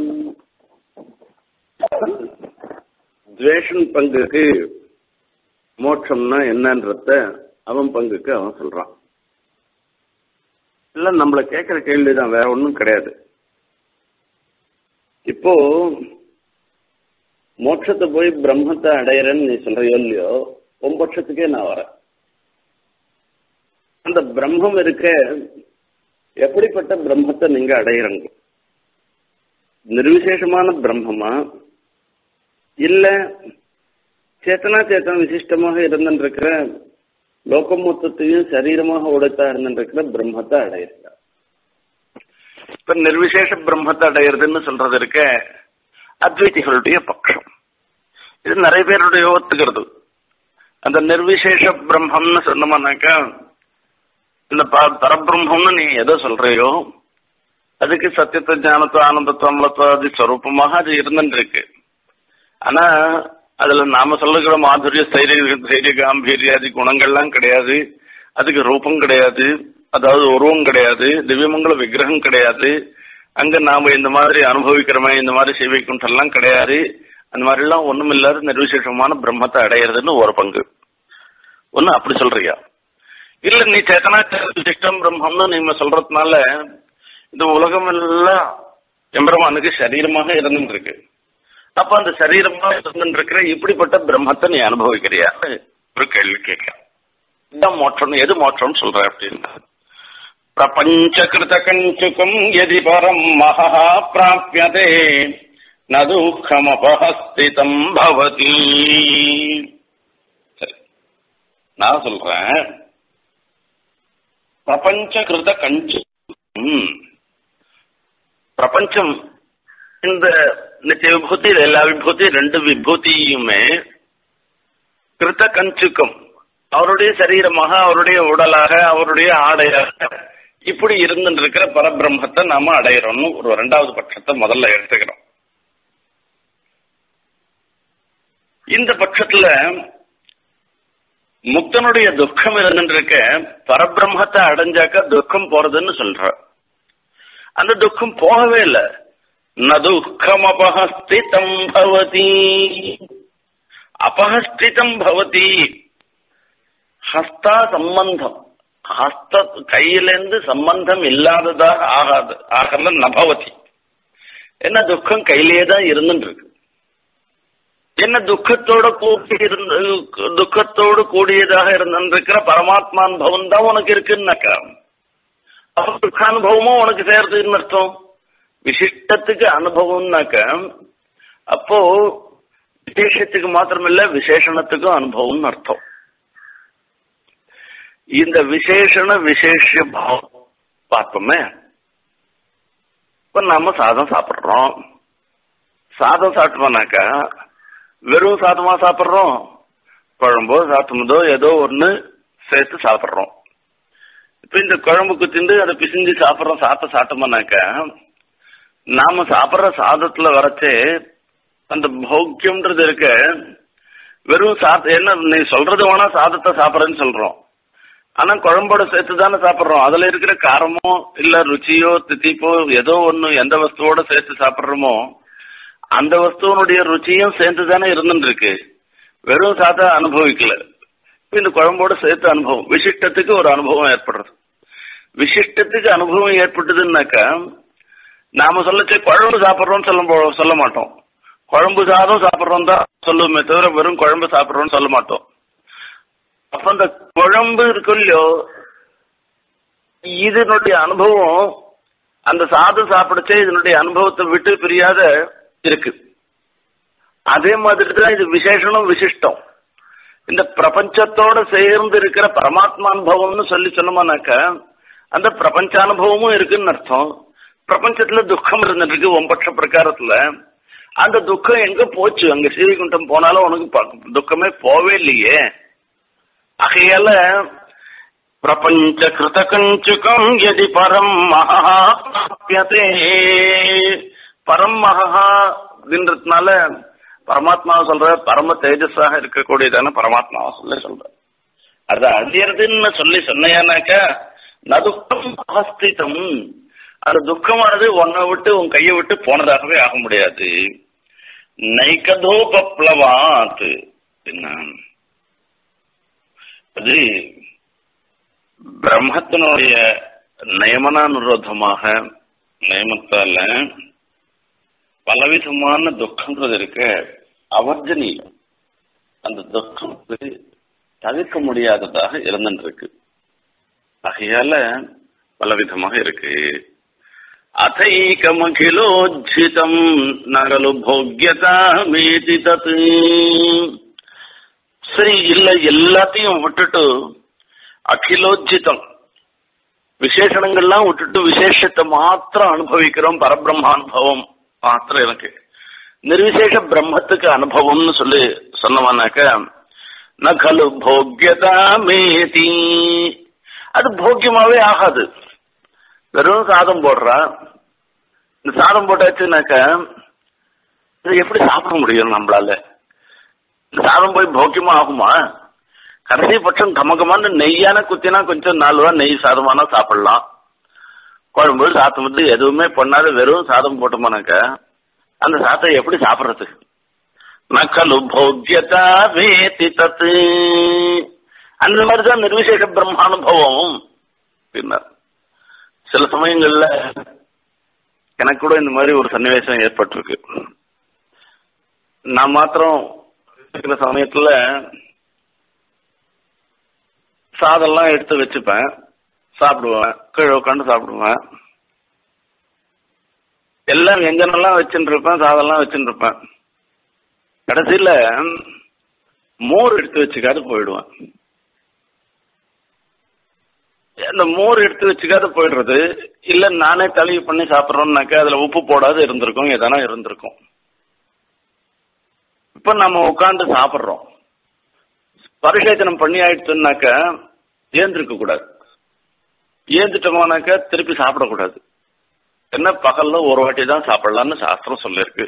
துவேஷன் பங்குக்கு மோட்சம்னா என்னன்றத அவன் பங்குக்கு அவன் சொல்றான் இல்ல நம்மள கேட்கிற கேள்விதான் வேற ஒன்றும் கிடையாது இப்போ மோட்சத்தை போய் பிரம்மத்தை அடையிறேன்னு நீ சொல்றியோ இல்லையோ உன் பட்சத்துக்கே நான் வரேன் அந்த பிரம்மம் இருக்க எப்படிப்பட்ட பிரம்மத்தை நீங்க அடையிறங்க நிர்விசேஷமான பிரம்மமா இல்ல சேத்தனா சேத்தன விசிஷ்டமாக இருந்திருக்கிற லோகம் மொத்தத்தையும் சரீரமாக உடைத்தா இருந்திருக்கிற பிரம்மத்தை அடையிறா இப்ப நிர்விசேஷ பிரம்மத்தை அடையிறதுன்னு சொல்றது இருக்க அத்வைதிகளுடைய பட்சம் இது நிறைய பேருடைய ஒத்துக்கிறது அந்த நிர்விசேஷ பிரம்மம்னு சொன்னோம்னாக்கா இந்த பரபிரம்மம்னு நீ எதை சொல்றியோ அதுக்கு சத்தியத்தை ஞானத்துவ ஆனந்தத்துவ அமலத்துவ ஸ்வரூபமாக அது இருந்துருக்கு ஆனா அதுல நாம சொல்லுகிற மாதுரிய ஸ்தைரிய தைரிய காம்பீரியாதி குணங்கள்லாம் கிடையாது அதுக்கு ரூபம் கிடையாது அதாவது உருவம் கிடையாது திவ்யமங்கல விக்கிரகம் கிடையாது அங்க நாம இந்த மாதிரி அனுபவிக்கிறோமே இந்த மாதிரி சேவைக்குண்டெல்லாம் கிடையாது அந்த மாதிரி எல்லாம் ஒண்ணும் இல்லாத நிர்விசேஷமான பிரம்மத்தை அடையிறதுன்னு ஒரு பங்கு ஒண்ணு அப்படி சொல்றியா இல்ல நீ சேத்தனா சிஷ்டம் பிரம்மம்னு நீங்க சொல்றதுனால இந்த உலகம் எல்லாம் எம்பெருமானுக்கு சரீரமாக இருந்துட்டு இருக்கு அப்ப அந்த சரீரமா இருந்துட்டு இருக்கிற இப்படிப்பட்ட பிரம்மத்தை நீ அனுபவிக்கிறியா ஒரு கேள்வி கேட்க இதான் மோட்சம் எது மோட்சம் சொல்ற அப்படின்னா பிரபஞ்சகிருத கஞ்சுகம் எதி பரம் மகா பிராபியதே நதுக்கமபஹஸ்திதம் பவதி சரி நான் சொல்றேன் பிரபஞ்சகிருத கஞ்சு ம். பிரபஞ்சம் இந்த நித்திய விபூதி எல்லா விபூதி ரெண்டு விபூதியுமே கிருத்த கஞ்சுக்கம் அவருடைய சரீரமாக அவருடைய உடலாக அவருடைய ஆடையாக இப்படி இருந்துட்டு இருக்கிற பரபிரம்மத்தை நாம அடையிறோம்னு ஒரு ரெண்டாவது பட்சத்தை முதல்ல எடுத்துக்கிறோம் இந்த பட்சத்துல முக்தனுடைய துக்கம் இருந்துருக்க பரபிரம்மத்தை அடைஞ்சாக்க துக்கம் போறதுன்னு சொல்ற அந்த துக்கம் போகவே இல்லை ந துக்கம் அபஹஸ்திதம் பவதி அபஹஸ்திதம் பவதி ஹஸ்தா சம்பந்தம் ஹஸ்த கையிலேருந்து சம்பந்தம் இல்லாததாக ஆகாது ஆகல நபவதி என்ன துக்கம் கையிலேயே தான் இருந்துட்டு இருக்கு என்ன துக்கத்தோட கூடி இருந்த துக்கத்தோடு கூடியதாக இருந்திருக்கிற பரமாத்மானுபவம் தான் உனக்கு இருக்குன்னாக்கா அப்ப துக்கானுபவமும் உனக்கு சேர்த்துன்னு அர்த்தம் விசிஷ்டத்துக்கு அனுபவம்னாக்க அப்போ விசேஷத்துக்கு மாத்திரமில்ல விசேஷணத்துக்கும் அனுபவம்னு அர்த்தம் இந்த விசேஷண விசேஷ பாவம் பார்ப்போமே இப்ப நாம சாதம் சாப்பிடுறோம் சாதம் சாப்பிட்டோம்னாக்கா வெறும் சாதமா சாப்பிட்றோம் குழம்போ சாத்தமுதோ ஏதோ ஒன்று சேர்த்து சாப்பிட்றோம் இப்போ இந்த குழம்புக்கு திண்டு அதை பிசிஞ்சு சாப்பிட்றோம் சாத்த சாப்பிட்டோம்னாக்கா நாம சாப்பிட்ற சாதத்துல வரச்சே அந்த பௌக்கியம்ன்றது இருக்க வெறும் சாத்த என்ன நீ சொல்றது வேணா சாதத்தை சாப்பிட்றேன்னு சொல்றோம் ஆனா குழம்போட சேர்த்து தானே சாப்பிட்றோம் அதுல இருக்கிற காரமோ இல்ல ருச்சியோ தித்திப்போ ஏதோ ஒண்ணு எந்த வஸ்துவோட சேர்த்து சாப்பிட்றோமோ அந்த வஸ்துவனுடைய ருச்சியும் சேர்ந்து தானே இருந்துட்டு இருக்கு வெறும் சாதா அனுபவிக்கல இப்ப இந்த குழம்போட சேர்த்து அனுபவம் விசிஷ்டத்துக்கு ஒரு அனுபவம் ஏற்படுறது விசிஷ்டத்துக்கு அனுபவம் ஏற்பட்டதுன்னாக்கா நாம சொல்லச்சே குழம்பு சாப்பிட்றோம்னு சொல்ல போ- சொல்ல மாட்டோம் குழம்பு சாதம் சாப்பிட்றோம் தான் சொல்லுவோமே தவிர வெறும் குழம்பு சாப்பிட்றோம்னு சொல்ல மாட்டோம் அப்ப அந்த குழம்பு இருக்கும் இல்லையோ இதனுடைய அனுபவம் அந்த சாதம் சாப்பிடச்சே இதனுடைய அனுபவத்தை விட்டு பிரியாத இருக்கு அதே மாதிரி தான் இது விசேஷனும் விசிஷ்டம் இந்த பிரபஞ்சத்தோட சேர்ந்து இருக்கிற பரமாத்மானுபவம்னு சொல்லி சொன்னோம்னாக்க அந்த பிரபஞ்சானுபவமும் இருக்குன்னு அர்த்தம் பிரபஞ்சத்துல துக்கம் இருந்துட்டு இருக்கு ஒன்பட்ச பிரகாரத்துல அந்த துக்கம் எங்க போச்சு அங்க ஸ்ரீவைகுண்டம் போனாலும் உனக்கு ப- துக்கமே போவே இல்லையே ஆகையால பிரபஞ்ச கிருத கஞ்சுகம் எதி பரம் மகா பிராப்யதே பரம் மகா அப்படின்றதுனால பரமாத்மாவை சொல்ற பரம தேஜஸாக இருக்கக்கூடியதான பரமாத்மாவை சொல்ல சொல்ற அது அழியறதுன்னு சொல்லி சொன்னையானாக்க நதுக்கம் அவஸ்திதம் அந்த துக்கமானது உன்னை விட்டு உன் கையை விட்டு போனதாகவே ஆக முடியாது நைக்கதோபப்ளவாத் என்ன அது பிரம்மத்தினுடைய நியமனானுரோதமாக நியமத்தால பலவிதமான துக்கம்ன்றது இருக்க அவர்ஜனீயம் அந்த துக்கம் வந்து தவிர்க்க முடியாததாக இருந்துட்டு இருக்கு ஆகையால பலவிதமாக இருக்கு அதைக்கமகிலோஜிதம் நகலு போக்கியதா மேதி தத் சரி இல்ல எல்லாத்தையும் விட்டுட்டு அகிலோஜிதம் விசேஷணங்கள்லாம் விட்டுட்டு விசேஷத்தை மாத்திரம் அனுபவிக்கிறோம் பரபிரம்மானுபவம் மாத்திரம் எனக்கு நிர்விசேஷ பிரம்மத்துக்கு அனுபவம்னு சொல்லி சொன்னவானாக்க நகலு போக்கியதா மேதி அது போக்கியமாவே ஆகாது வெறும் சாதம் போடுறா இந்த சாதம் போட்டாச்சுனாக்க இது எப்படி சாப்பிட முடியும் நம்மளால இந்த சாதம் போய் போக்கியமா ஆகுமா கடைசி பட்சம் கமகமான நெய்யான குத்தினா கொஞ்சம் நாலு ரூபா நெய் சாதமானா சாப்பிடலாம் குழம்பு சாத்தம் வந்து எதுவுமே பண்ணாத வெறும் சாதம் போட்டோமானாக்க அந்த சாதத்தை எப்படி சாப்பிடுறது நக்கலு போக்கியதா வேதி தத்து அந்த மாதிரிதான் நிர்விசேஷ பிரம்மானுபவம் அப்படின்னார் சில சமயங்கள்ல எனக்கு கூட இந்த மாதிரி ஒரு சன்னிவேசம் ஏற்பட்டிருக்கு நான் மாத்திரம் இருக்கிற சமயத்துல சாதம்லாம் எடுத்து வச்சுப்பேன் சாப்பிடுவேன் கீழே உட்காந்து சாப்பிடுவேன் எல்லாம் எங்கனெல்லாம் வச்சுட்டு இருப்பேன் சாதம்லாம் வச்சுட்டு இருப்பேன் கடைசியில மோர் எடுத்து வச்சுக்காது போயிடுவேன் அந்த மோர் எடுத்து வச்சுக்காத போயிடுறது இல்ல நானே தழுவி பண்ணி சாப்பிட்றோம்னாக்கா அதுல உப்பு போடாத இருந்திருக்கும் எதனா இருந்திருக்கும் இப்ப நம்ம உட்காந்து சாப்பிட்றோம் பரிசேச்சனம் பண்ணி ஆயிடுச்சுன்னாக்கா ஏந்திருக்க கூடாது ஏந்துட்டோமானாக்கா திருப்பி சாப்பிடக்கூடாது என்ன பகல்ல ஒரு வாட்டி தான் சாப்பிடலாம்னு சாஸ்திரம் சொல்லியிருக்கு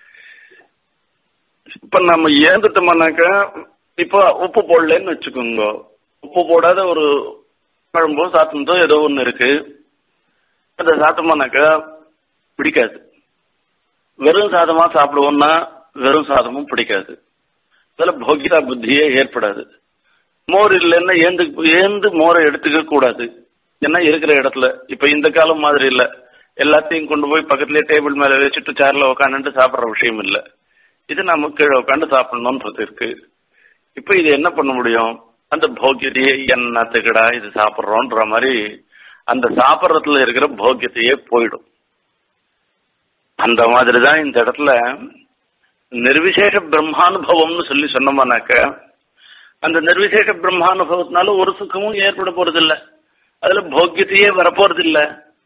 இப்ப நம்ம ஏந்துட்டோம்னாக்கா இப்ப உப்பு போடலன்னு வச்சுக்கோங்க உப்பு போடாத ஒரு குழம்போ சாத்தந்தோ ஏதோ ஒன்று இருக்கு அதை சாப்பிட்டோம்னாக்கா பிடிக்காது வெறும் சாதமா சாப்பிடுவோம்னா வெறும் சாதமும் பிடிக்காது அதில் போகிதா புத்தியே ஏற்படாது மோர் இல்லைன்னா ஏந்து ஏந்து மோரை எடுத்துக்க கூடாது ஏன்னா இருக்கிற இடத்துல இப்ப இந்த காலம் மாதிரி இல்ல எல்லாத்தையும் கொண்டு போய் பக்கத்துலயே டேபிள் மேல வச்சுட்டு சேர்ல உட்காந்துட்டு சாப்பிடுற விஷயம் இல்ல இது நம்ம கீழே உட்காந்து சாப்பிடணும்ன்றது இருக்கு இப்ப இது என்ன பண்ண முடியும் அந்த போக்கியத்தையே என்னத்துக்கடா இது சாப்பிட்றோன்ற மாதிரி அந்த சாப்பிட்றதுல இருக்கிற போக்கியத்தையே போயிடும் அந்த மாதிரி தான் இந்த இடத்துல நிர்விசேஷ பிரம்மானுபவம்னு சொல்லி சொன்னோம்னாக்க அந்த நிர்விசேஷ பிரம்மானுபவத்தினால ஒரு சுகமும் ஏற்பட போறதில்ல அதுல போக்கியத்தையே வரப்போறதில்ல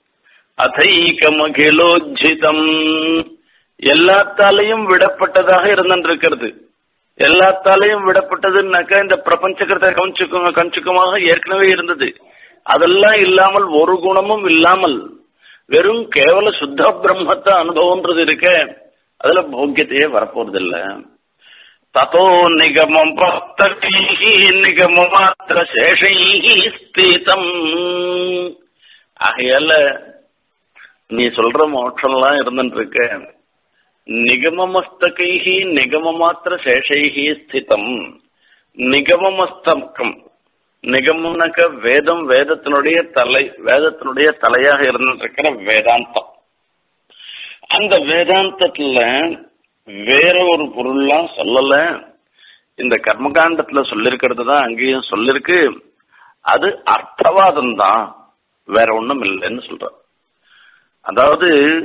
அதைகமகிலோஜிதம் எல்லாத்தாலையும் விடப்பட்டதாக இருந்திருக்கிறது எல்லாத்தாலையும் விடப்பட்டதுன்னாக்கா இந்த பிரபஞ்சகிருத கஞ்சுக்கம் கஞ்சுக்கமாக ஏற்கனவே இருந்தது அதெல்லாம் இல்லாமல் ஒரு குணமும் இல்லாமல் வெறும் கேவல சுத்த பிரம்மத்தை அனுபவம்ன்றது இருக்க அதுல போக்கியத்தையே வரப்போறதில்ல ததோ நிகமம் பக்தீஹி நிகம மாத்திர சேஷைஹி ஸ்திதம் ஆகையால நீ சொல்ற மோட்சம்லாம் இருந்துட்டு இருக்க நிகமமஸ்தகைஹி நிகம மாத்திர சேஷைஹி ஸ்திதம் நிகமமஸ்தகம் நிகமம்னாக்க வேதம் வேதத்தினுடைய தலை வேதத்தினுடைய தலையாக இருந்திருக்கிற வேதாந்தம் அந்த வேதாந்தத்துல வேற ஒரு பொருள்லாம் சொல்லல இந்த கர்மகாண்டத்துல சொல்லிருக்கிறது தான் அங்கேயும் சொல்லிருக்கு அது அர்த்தவாதம் தான் வேற ஒண்ணும் இல்லைன்னு சொல்ற அதாவது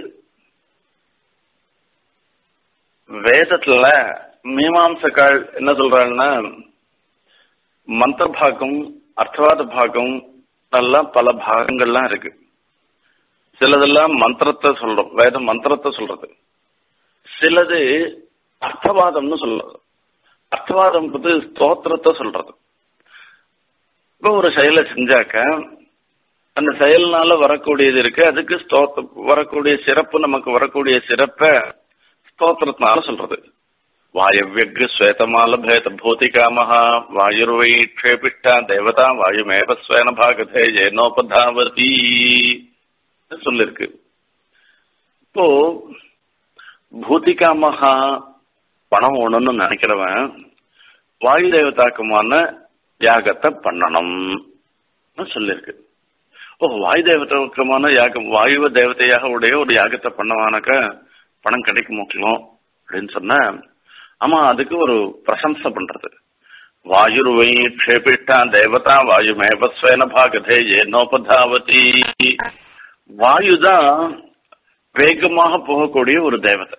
வேதத்துல மீமாம்சக்கால் என்ன சொல்றாங்கன்னா மந்திர பாகம் அர்த்தவாத பாகம் எல்லாம் பல பாகங்கள்லாம் இருக்கு சிலதெல்லாம் மந்திரத்தை சொல்றோம் வேதம் மந்திரத்தை சொல்றது சிலது அர்த்தவாதம்னு சொல்றது அர்த்தவாதம் வந்து ஸ்தோத்திரத்தை சொல்றது இப்போ ஒரு செயலை செஞ்சாக்க அந்த செயல்னால வரக்கூடியது இருக்கு அதுக்கு ஸ்தோத்த வரக்கூடிய சிறப்பு நமக்கு வரக்கூடிய சிறப்பை ஸ்தோத்திரத்தினால சொல்றது வாயவ்யக் ஸ்வேதமால பேத பூதிகாமஹா வாயுர்வை க்ஷேபிஷ்டா தேவதா வாயுமேவ ஸ்வேன பாகதே ஏனோபதாவதி சொல்லிருக்கு இப்போ பூதிகாமஹா பணம் ஒண்ணுன்னு நினைக்கிறவன் வாயு தேவதாக்குமான யாகத்தை பண்ணணும்னு சொல்லியிருக்கு ஓ வாயு தேவதாக்கமான யாகம் வாயுவ தேவதையாக உடைய ஒரு யாகத்தை பண்ணவானாக்க பணம் கிடைக்க முக்கியம் அப்படின்னு சொன்ன ஆமா அதுக்கு ஒரு பிரசம்சை பண்றது வாயுர்வை க்ஷேபிஷ்டா தேவதா வாயுமேவ ஸ்வேன பாகதே ஏனோபதாவதி வாயுதான் வேகமாக போகக்கூடிய ஒரு தேவதை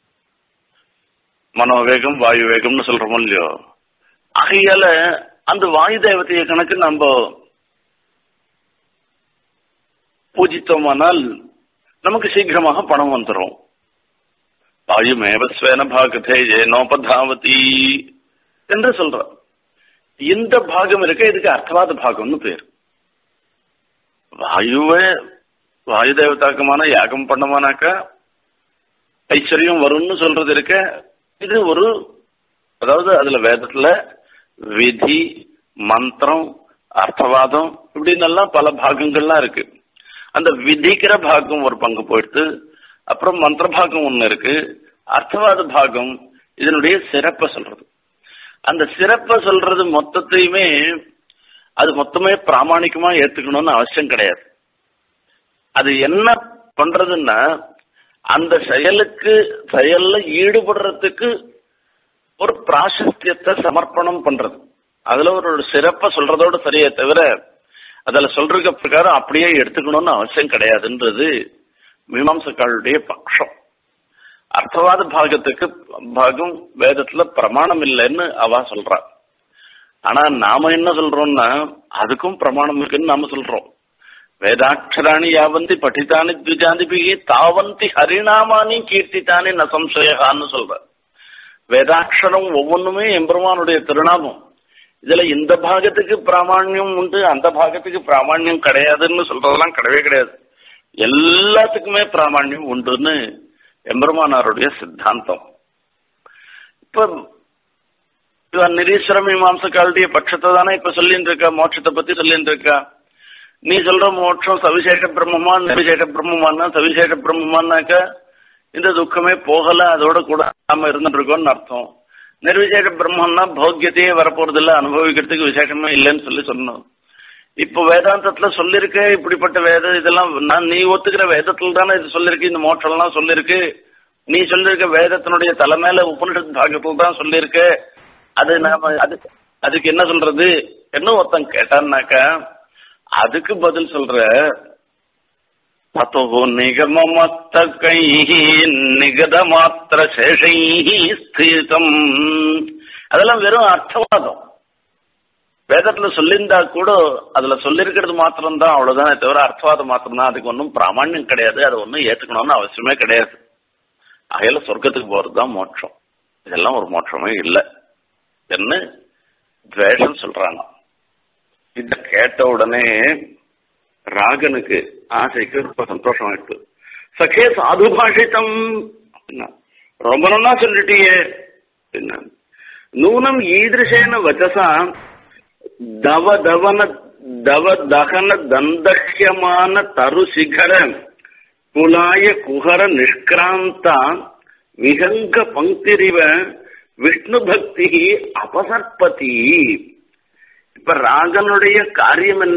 மனோவேகம் வாயு வேகம்னு சொல்றோமோ இல்லையோ ஆகையால அந்த வாயு தேவதைய கணக்கு நம்ம பூஜித்தோமானால் நமக்கு சீக்கிரமாக பணம் வந்துடும் வாயுமேவ ஸ்வேன பாகதே ஏனோபதாவதி என்று சொல்ற இந்த பாகம் இருக்க இதுக்கு அர்த்தவாத பாகம்னு பேர் வாயுவே வாயு தேவதாக்கமான யாகம் பண்ணமானாக்கா ஐஸ்வர்யம் வரும்னு சொல்றது இருக்க இது ஒரு அதாவது அதுல வேதத்துல விதி மந்திரம் அர்த்தவாதம் இப்படின்னு எல்லாம் பல பாகங்கள்லாம் இருக்கு அந்த விதிக்கிற பாகம் ஒரு பங்கு போயிடுத்து அப்புறம் மந்திர பாகம் ஒண்ணு இருக்கு அர்த்தவாத பாகம் இதனுடைய சிறப்பை சொல்றது அந்த சிறப்பை சொல்றது மொத்தத்தையுமே அது மொத்தமே பிராமணிக்கமா ஏத்துக்கணும்னு அவசியம் கிடையாது அது என்ன பண்றதுன்னா அந்த செயலுக்கு செயல்ல ஈடுபடுறதுக்கு ஒரு பிராசஸ்தியத்தை சமர்ப்பணம் பண்றது அதுல ஒரு சிறப்பை சொல்றதோட சரியே தவிர அதுல சொல்ற பிரகாரம் அப்படியே எடுத்துக்கணும்னு அவசியம் கிடையாதுன்றது மீமாம்சக்காளுடைய பட்சம் அர்த்தவாத பாகத்துக்கு பாகம் வேதத்துல பிரமாணம் இல்லைன்னு அவ சொல்றா ஆனா நாம என்ன சொல்றோம்னா அதுக்கும் பிரமாணம் இருக்குன்னு நாம சொல்றோம் வேதாட்சராணி யாவந்தி படித்தானி த்விஜாதிபிகி தாவந்தி ஹரிநாமானி கீர்த்தித்தானி ந சம்சயகான்னு சொல்ற வேதாட்சரம் ஒவ்வொன்றுமே எம்பெருமானுடைய திருநாமம் இதுல இந்த பாகத்துக்கு பிராமணியம் உண்டு அந்த பாகத்துக்கு பிராமணியம் கிடையாதுன்னு சொல்றதெல்லாம் கிடையவே கிடையாது எல்லாத்துக்குமே பிராமணியம் உண்டுன்னு எம்பெருமானாருடைய சித்தாந்தம் இப்ப இவன் நிரீஸ்வர மீமாம்சக்காளுடைய பட்சத்தை தானே இப்ப சொல்லிட்டு இருக்கா மோட்சத்தை பத்தி சொல்லிட்டு இருக்கா நீ சொல்ற மோட்சம் சவிசேஷ பிரம்மமா நிர்விசேஷ பிரம்மமானா சவிசேஷ பிரம்மமானாக்க இந்த துக்கமே போகல அதோட கூட நாம இருந்துட்டு இருக்கோம்னு அர்த்தம் நிர்விசேஷ பிரம்மன்னா போக்கியத்தையே வரப்போறது இல்ல அனுபவிக்கிறதுக்கு விசேஷமே இல்லைன்னு சொல்லி சொன்னோம் இப்போ வேதாந்தத்துல சொல்லிருக்க இப்படிப்பட்ட வேத இதெல்லாம் நான் நீ ஒத்துக்கிற வேதத்துல தானே இது சொல்லிருக்கு இந்த மோட்சம்லாம் சொல்லிருக்கு நீ சொல்லிருக்க வேதத்தினுடைய தலைமையில உபனிஷத் பாகத்துல தான் சொல்லியிருக்க அது நாம அது அதுக்கு என்ன சொல்றது என்ன ஒருத்தன் கேட்டான்னாக்கா அதுக்கு பதில் சொல்ற அத்தோ நிகமமத்த கை நிகத மாத்திர சேஷை ஸ்திதம் அதெல்லாம் வெறும் அர்த்தவாதம் வேதத்துல சொல்லியிருந்தா கூட அதுல சொல்லிருக்கிறது மாத்திரம் தான் அவ்வளவுதானே தவிர அர்த்தவாதம் மாத்திரம் தான் அதுக்கு ஒன்றும் பிராமணியம் கிடையாது அதை ஒன்றும் ஏத்துக்கணும்னு அவசியமே கிடையாது அகையில சொர்க்கத்துக்கு போறது தான் மோட்சம் இதெல்லாம் ஒரு மோட்சமே இல்லை என்ன துவேஷம் சொல்றாங்க இத கேட்ட உடனே ராகனுக்கு ஆசைக்கு ரொம்ப சந்தோஷம் ஆயிட்டு சகே சாது பாஷித்தம் அப்படின்னா ரொம்ப நல்லா சொல்லிட்டியே அப்படின்னா நூனம் ஈதிருஷேன வச்சசா தவ தவன தவ தகன தந்தஹ்யமான தரு சிகர குலாய குஹர நிஷ்கிராந்தா விஹங்க பங்கிரிவ விஷ்ணு பக்தி அபசற்பதி இப்ப ராகனுடைய காரியம் என்ன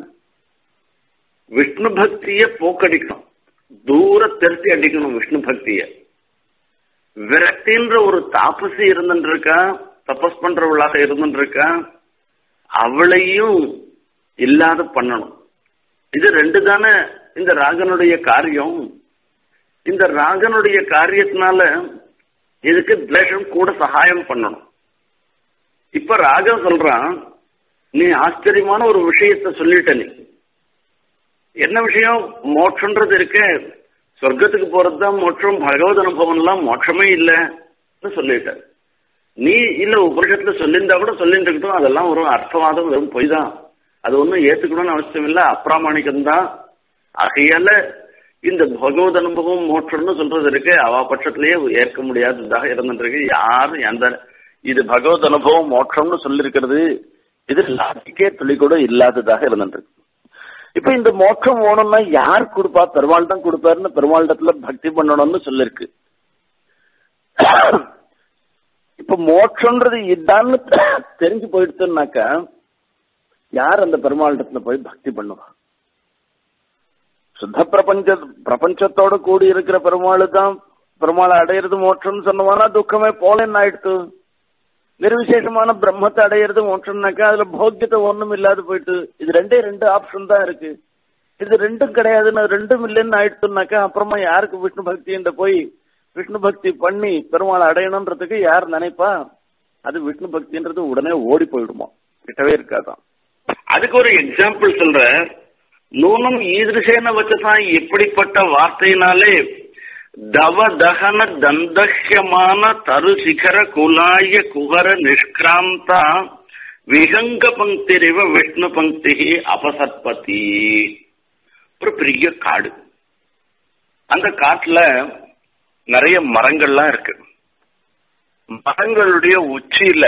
விஷ்ணு பக்திய போக்கடிக்கணும் தூர திருத்தி அடிக்கணும் விஷ்ணு பக்திய விரக்தின்ற ஒரு தாபசி இருந்துட்டு இருக்கா தபஸ் பண்றவளாக இருந்துட்டு இருக்கா அவளையும் இல்லாத பண்ணணும் இது ரெண்டு தானே இந்த ராகனுடைய காரியம் இந்த ராகனுடைய காரியத்தினால இதுக்கு துவேஷம் கூட சகாயம் பண்ணணும் இப்ப ராகம் சொல்றான் நீ ஆச்சரியமான ஒரு விஷயத்த சொல்லிட்ட நீ என்ன விஷயம் மோட்சன்றது இருக்க சொர்க்கத்துக்கு போறது தான் மோட்சம் பகவத் அனுபவம் எல்லாம் மோட்சமே இல்லைன்னு சொல்லிட்ட நீ இல்ல உபரிஷத்துல சொல்லியிருந்தா கூட சொல்லிட்டு இருக்கட்டும் அதெல்லாம் ஒரு அர்த்தவாதம் வெறும் பொய் தான் அது ஒன்றும் ஏத்துக்கணும்னு அவசியம் இல்லை அப்பிராமணிக்கம் தான் ஆகையால இந்த பகவத் அனுபவம் மோட்சம்னு சொல்றது இருக்கு அவ பட்சத்திலேயே ஏற்க முடியாததாக இருந்துருக்கு யாரும் எந்த இது பகவத் அனுபவம் மோட்சம்னு சொல்லியிருக்கிறது இது லாஜிக்கே துளி கூட இல்லாததாக இருந்துருக்கு இப்ப இந்த மோட்சம் வேணும்னா யார் கொடுப்பா பெருமாள் தான் கொடுப்பாருன்னு பெருமாளிடத்துல பக்தி பண்ணணும்னு சொல்லிருக்கு இப்ப மோட்சம்ன்றது இதான்னு தெரிஞ்சு போயிடுச்சுன்னாக்கா யார் அந்த பெருமாளிடத்துல போய் பக்தி பண்ணுவா சுத்த பிரபஞ்ச பிரபஞ்சத்தோட கூடி இருக்கிற பெருமாள் தான் பெருமாளை அடையிறது மோட்சம்னு சொன்னவானா துக்கமே போலன்னு ஆயிடுத்து நிர்விசேஷமான பிரம்மத்தை அடையிறது மோட்சம்னாக்கா அதுல போக்கியத்தை ஒண்ணும் இல்லாத போயிட்டு இது ரெண்டே ரெண்டு ஆப்ஷன் தான் இருக்கு இது ரெண்டும் கிடையாதுன்னு ரெண்டும் இல்லைன்னு ஆயிடுச்சுனாக்கா அப்புறமா யாருக்கு விஷ்ணு பக்தின்ற போய் விஷ்ணு பக்தி பண்ணி பெருமாளை அடையணுன்றதுக்கு யார் நினைப்பா அது விஷ்ணு பக்தின்றது உடனே ஓடி போயிடுமா கிட்டவே இருக்காதான் அதுக்கு ஒரு எக்ஸாம்பிள் சொல்ற நூனம் ஈதிருஷேன வச்சதான் எப்படிப்பட்ட வார்த்தையினாலே தவ தகன தந்தஹ்யமான தரு சிகர குலாய குகர நிஷ்கிராந்தா விஹங்க பங்கிரிவ விஷ்ணு பங்கி அபசத்பதி ஒரு பெரிய காடு அந்த காட்டுல நிறைய மரங்கள்லாம் இருக்கு மரங்களுடைய உச்சியில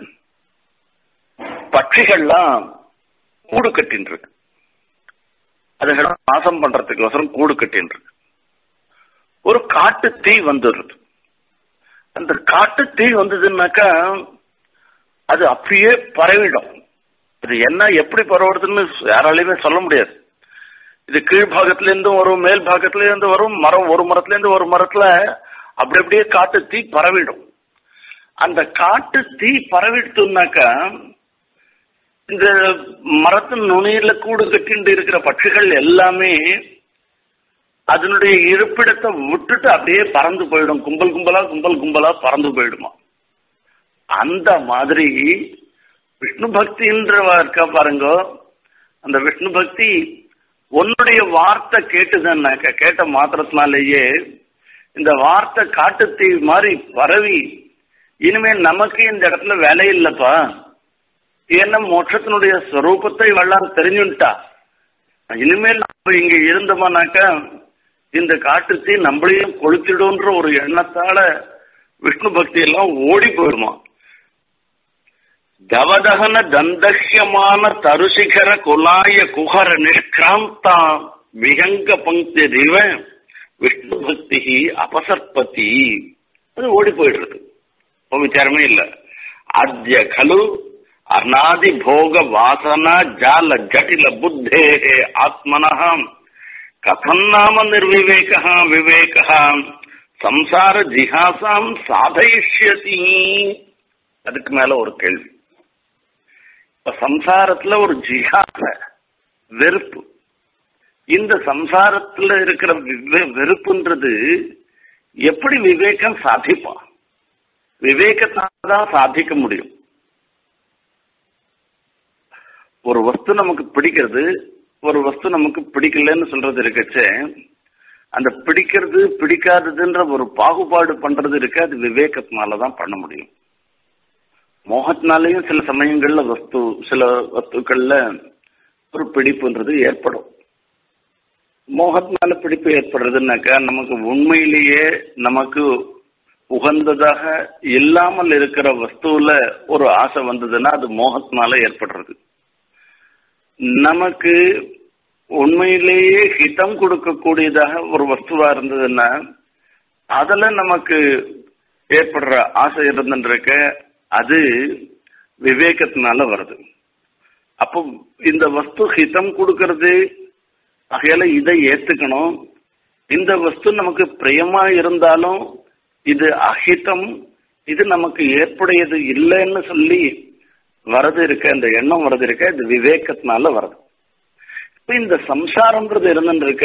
பட்சிகள்லாம் கூடு கட்டின்னு இருக்கு அதுகளை நாசம் பண்றதுக்கோசரம் கூடு கட்டின்னு இருக்கு ஒரு காட்டு தீ வந்துடுது அந்த காட்டு தீ வந்ததுன்னாக்கா அது அப்படியே பரவிடும் அது என்ன எப்படி பரவுறதுன்னு யாராலையுமே சொல்ல முடியாது இது கீழ்பாகத்துல இருந்தும் வரும் மேல் பாகத்துல இருந்து வரும் மரம் ஒரு மரத்துல இருந்து ஒரு மரத்துல அப்படி அப்படியே காட்டு தீ பரவிடும் அந்த காட்டு தீ பரவிடுத்துனாக்கா இந்த மரத்தின் நுனியில கூடு கட்டிட்டு இருக்கிற பட்சிகள் எல்லாமே அதனுடைய இருப்பிடத்தை விட்டுட்டு அப்படியே பறந்து போயிடும் கும்பல் கும்பலா கும்பல் கும்பலா பறந்து போயிடுமா அந்த மாதிரி விஷ்ணு பக்தின்றவா இருக்கா பாருங்க அந்த விஷ்ணு பக்தி உன்னுடைய வார்த்தை கேட்டுதான்னாக்க கேட்ட மாத்திரத்தினாலேயே இந்த வார்த்தை காட்டுத்தீ மாதிரி பரவி இனிமேல் நமக்கு இந்த இடத்துல வேலை இல்லப்பா ஏன்னா மோட்சத்தினுடைய ஸ்வரூபத்தை வள்ளார் தெரிஞ்சுட்டா இனிமேல் நம்ம இங்க இருந்தோமானாக்கா இந்த காட்டுத்தீ நம்மளையும் கொளுத்திடும்ன்ற ஒரு எண்ணத்தால விஷ்ணு பக்தி எல்லாம் ஓடி போயிடுமா தவதகன தந்தஹ்யமான தருசிகர குலாய குஹர நிஷ்கிராந்தா விஹங்க பங்கி திவ விஷ்ணு பக்தி அபசற்பதி அது ஓடி போயிடுறது ஒரு விசாரமே இல்லை அத்ய கலு அநாதி போக வாசனா ஜால ஜட்டில புத்தே ஆத்மன கதம் நாம நிர்விவேக விவேக சம்சார ஜிஹாசாம் சாதயிஷ்யதி அதுக்கு மேல ஒரு கேள்வி இப்ப சம்சாரத்துல ஒரு ஜிஹாச வெறுப்பு இந்த சம்சாரத்துல இருக்கிற வெ- வெறுப்புன்றது எப்படி விவேகம் சாதிப்பான் விவேகத்தால தான் சாதிக்க முடியும் ஒரு வஸ்து நமக்கு பிடிக்கிறது ஒரு வஸ்து நமக்கு பிடிக்கலன்னு சொல்றது இருக்கச்சே அந்த பிடிக்கிறது பிடிக்காததுன்ற ஒரு பாகுபாடு பண்றது இருக்கு அது விவேகத்தினால தான் பண்ண முடியும் மோகத்தினாலேயும் சில சமயங்கள்ல வஸ்து சில வஸ்துக்கள்ல ஒரு பிடிப்புன்றது ஏற்படும் மோகத்தினால பிடிப்பு ஏற்படுறதுனாக்கா நமக்கு உண்மையிலேயே நமக்கு உகந்ததாக இல்லாமல் இருக்கிற வஸ்துவுல ஒரு ஆசை வந்ததுன்னா அது மோகத்தினால ஏற்படுறது நமக்கு உண்மையிலேயே ஹிதம் கொடுக்கக்கூடியதாக ஒரு வஸ்துவா இருந்ததுன்னா அதுல நமக்கு ஏற்படுற ஆசை இருந்துருக்க அது விவேகத்தினால வருது அப்போ இந்த வஸ்து ஹிதம் கொடுக்கறது ஆகையால இதை ஏத்துக்கணும் இந்த வஸ்து நமக்கு பிரியமா இருந்தாலும் இது அஹிதம் இது நமக்கு ஏற்புடையது இல்லைன்னு சொல்லி வரது இருக்க அந்த எண்ணம் வரது இருக்க இது விவேகத்தினால வருது இப்ப இந்த சம்சாரம்ன்றது இருந்துட்டு இருக்க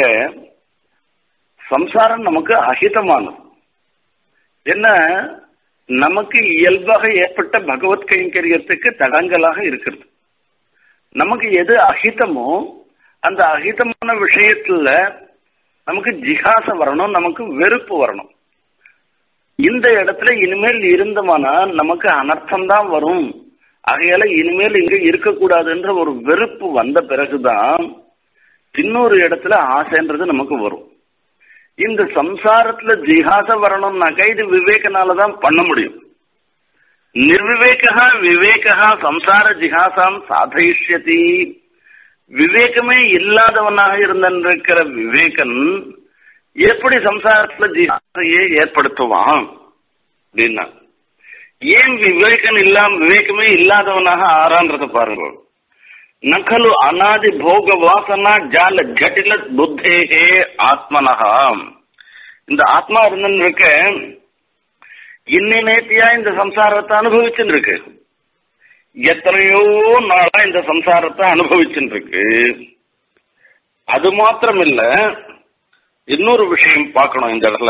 சம்சாரம் நமக்கு அஹிதமானது என்ன நமக்கு இயல்பாக ஏற்பட்ட பகவத் கைங்கரியத்துக்கு தடங்கலாக இருக்கிறது நமக்கு எது அஹிதமோ அந்த அஹிதமான விஷயத்துல நமக்கு ஜிகாச வரணும் நமக்கு வெறுப்பு வரணும் இந்த இடத்துல இனிமேல் இருந்தோமானா நமக்கு அனர்த்தம் தான் வரும் ஆகையால இனிமேல் இங்க இருக்கக்கூடாதுன்ற ஒரு வெறுப்பு வந்த பிறகுதான் இன்னொரு இடத்துல ஆசைன்றது நமக்கு வரும் இந்த சம்சாரத்துல ஜிஹாச வரணும்னாக்கா இது விவேகனால தான் பண்ண முடியும் நிர்விவேகா விவேகா சம்சார ஜிஹாசாம் சாதயிஷ்யதி விவேகமே இல்லாதவனாக இருந்திருக்கிற விவேகன் எப்படி சம்சாரத்துல ஜிஹாசையே ஏற்படுத்துவான் அப்படின்னா ஏன் விவேகன் இல்லாம விவேகமே இல்லாதவனாக ஆறான்றத பாருங்க நகலு அநாதி போக வாசனா ஜால ஜட்டில புத்தேகே ஆத்மனஹா இந்த ஆத்மா இருந்துன்னு இருக்க இன்னி நேத்தியா இந்த சம்சாரத்தை அனுபவிச்சுன்னு இருக்கு எத்தனையோ நாளா இந்த சம்சாரத்தை அனுபவிச்சுட்டு இருக்கு அது மாத்திரம் இல்ல இன்னொரு விஷயம் பார்க்கணும் இந்த இடத்துல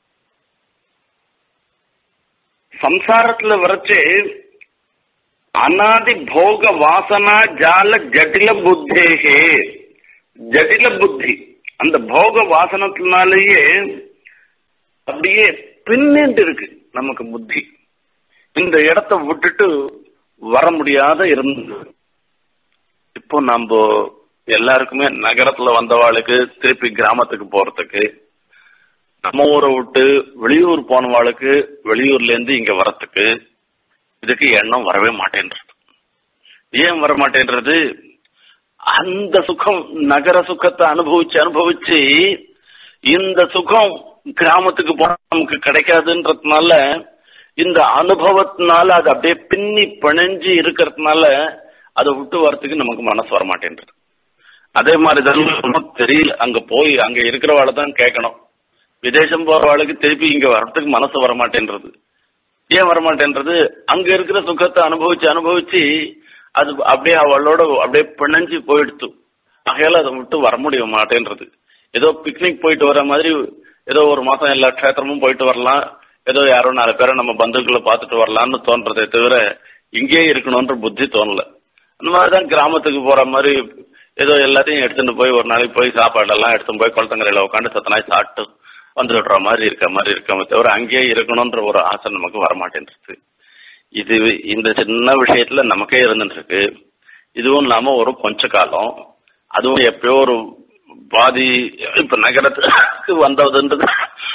சம்சாரத்துல வரைச்சு அனாதி போக வாசனா ஜால ஜட்டில புத்தேகே ஜட்டில புத்தி அந்த போக வாசனத்தினாலேயே அப்படியே பின்னிட்டு இருக்கு நமக்கு புத்தி இந்த இடத்த விட்டுட்டு வர முடியாத இருந்தது இப்போ நம்ம எல்லாருக்குமே நகரத்துல வந்தவாளுக்கு திருப்பி கிராமத்துக்கு போறதுக்கு நம்ம ஊரை விட்டு வெளியூர் போனவாளுக்கு வெளியூர்ல இருந்து இங்க வரத்துக்கு இதுக்கு எண்ணம் வரவே மாட்டேன்றது ஏன் வர மாட்டேன்றது அந்த சுகம் நகர சுகத்தை அனுபவிச்சு அனுபவிச்சு இந்த சுகம் கிராமத்துக்கு போனா நமக்கு கிடைக்காதுன்றதுனால இந்த அனுபவத்தினால அது அப்படியே பின்னி பிணைஞ்சு இருக்கிறதுனால அதை விட்டு வரத்துக்கு நமக்கு மனசு வர மாட்டேன்றது அதே மாதிரி தான் நமக்கு தெரியல அங்க போய் அங்க இருக்கிறவாளை தான் கேட்கணும் விதேசம் போறவாளுக்கு திருப்பி இங்க வரத்துக்கு மனசு வர மாட்டேன்றது ஏன் வர மாட்டேன்றது அங்க இருக்கிற சுகத்தை அனுபவிச்சு அனுபவிச்சு அது அப்படியே அவளோட அப்படியே பிணைஞ்சு போயிடுத்து ஆகையால அதை விட்டு வர முடிய மாட்டேன்றது ஏதோ பிக்னிக் போயிட்டு வர மாதிரி ஏதோ ஒரு மாசம் எல்லா க்ஷேத்திரமும் போயிட்டு வரலாம் ஏதோ யாரோ நாலு பேரை நம்ம பந்துக்களை பார்த்துட்டு வரலாம்னு தோன்றதே தவிர இங்கேயே இருக்கணும்ன்ற புத்தி தோணல அந்த மாதிரிதான் கிராமத்துக்கு போற மாதிரி ஏதோ எல்லாத்தையும் எடுத்துட்டு போய் ஒரு நாளைக்கு போய் சாப்பாடெல்லாம் எடுத்துட்டு போய் குளத்தங்கரையில உட்காந்து சத்தனாய் சாப்பிட்டு வந்துடுற மாதிரி இருக்க மாதிரி இருக்கமே தவிர அங்கேயே இருக்கணும்ன்ற ஒரு ஆசை நமக்கு வரமாட்டேன்றது இது இந்த சின்ன விஷயத்துல நமக்கே இருந்துட்டு இருக்கு இதுவும் இல்லாம ஒரு கொஞ்ச காலம் அதுவும் எப்பயோ ஒரு பாதி இப்ப நகரத்துக்கு வந்ததுன்றது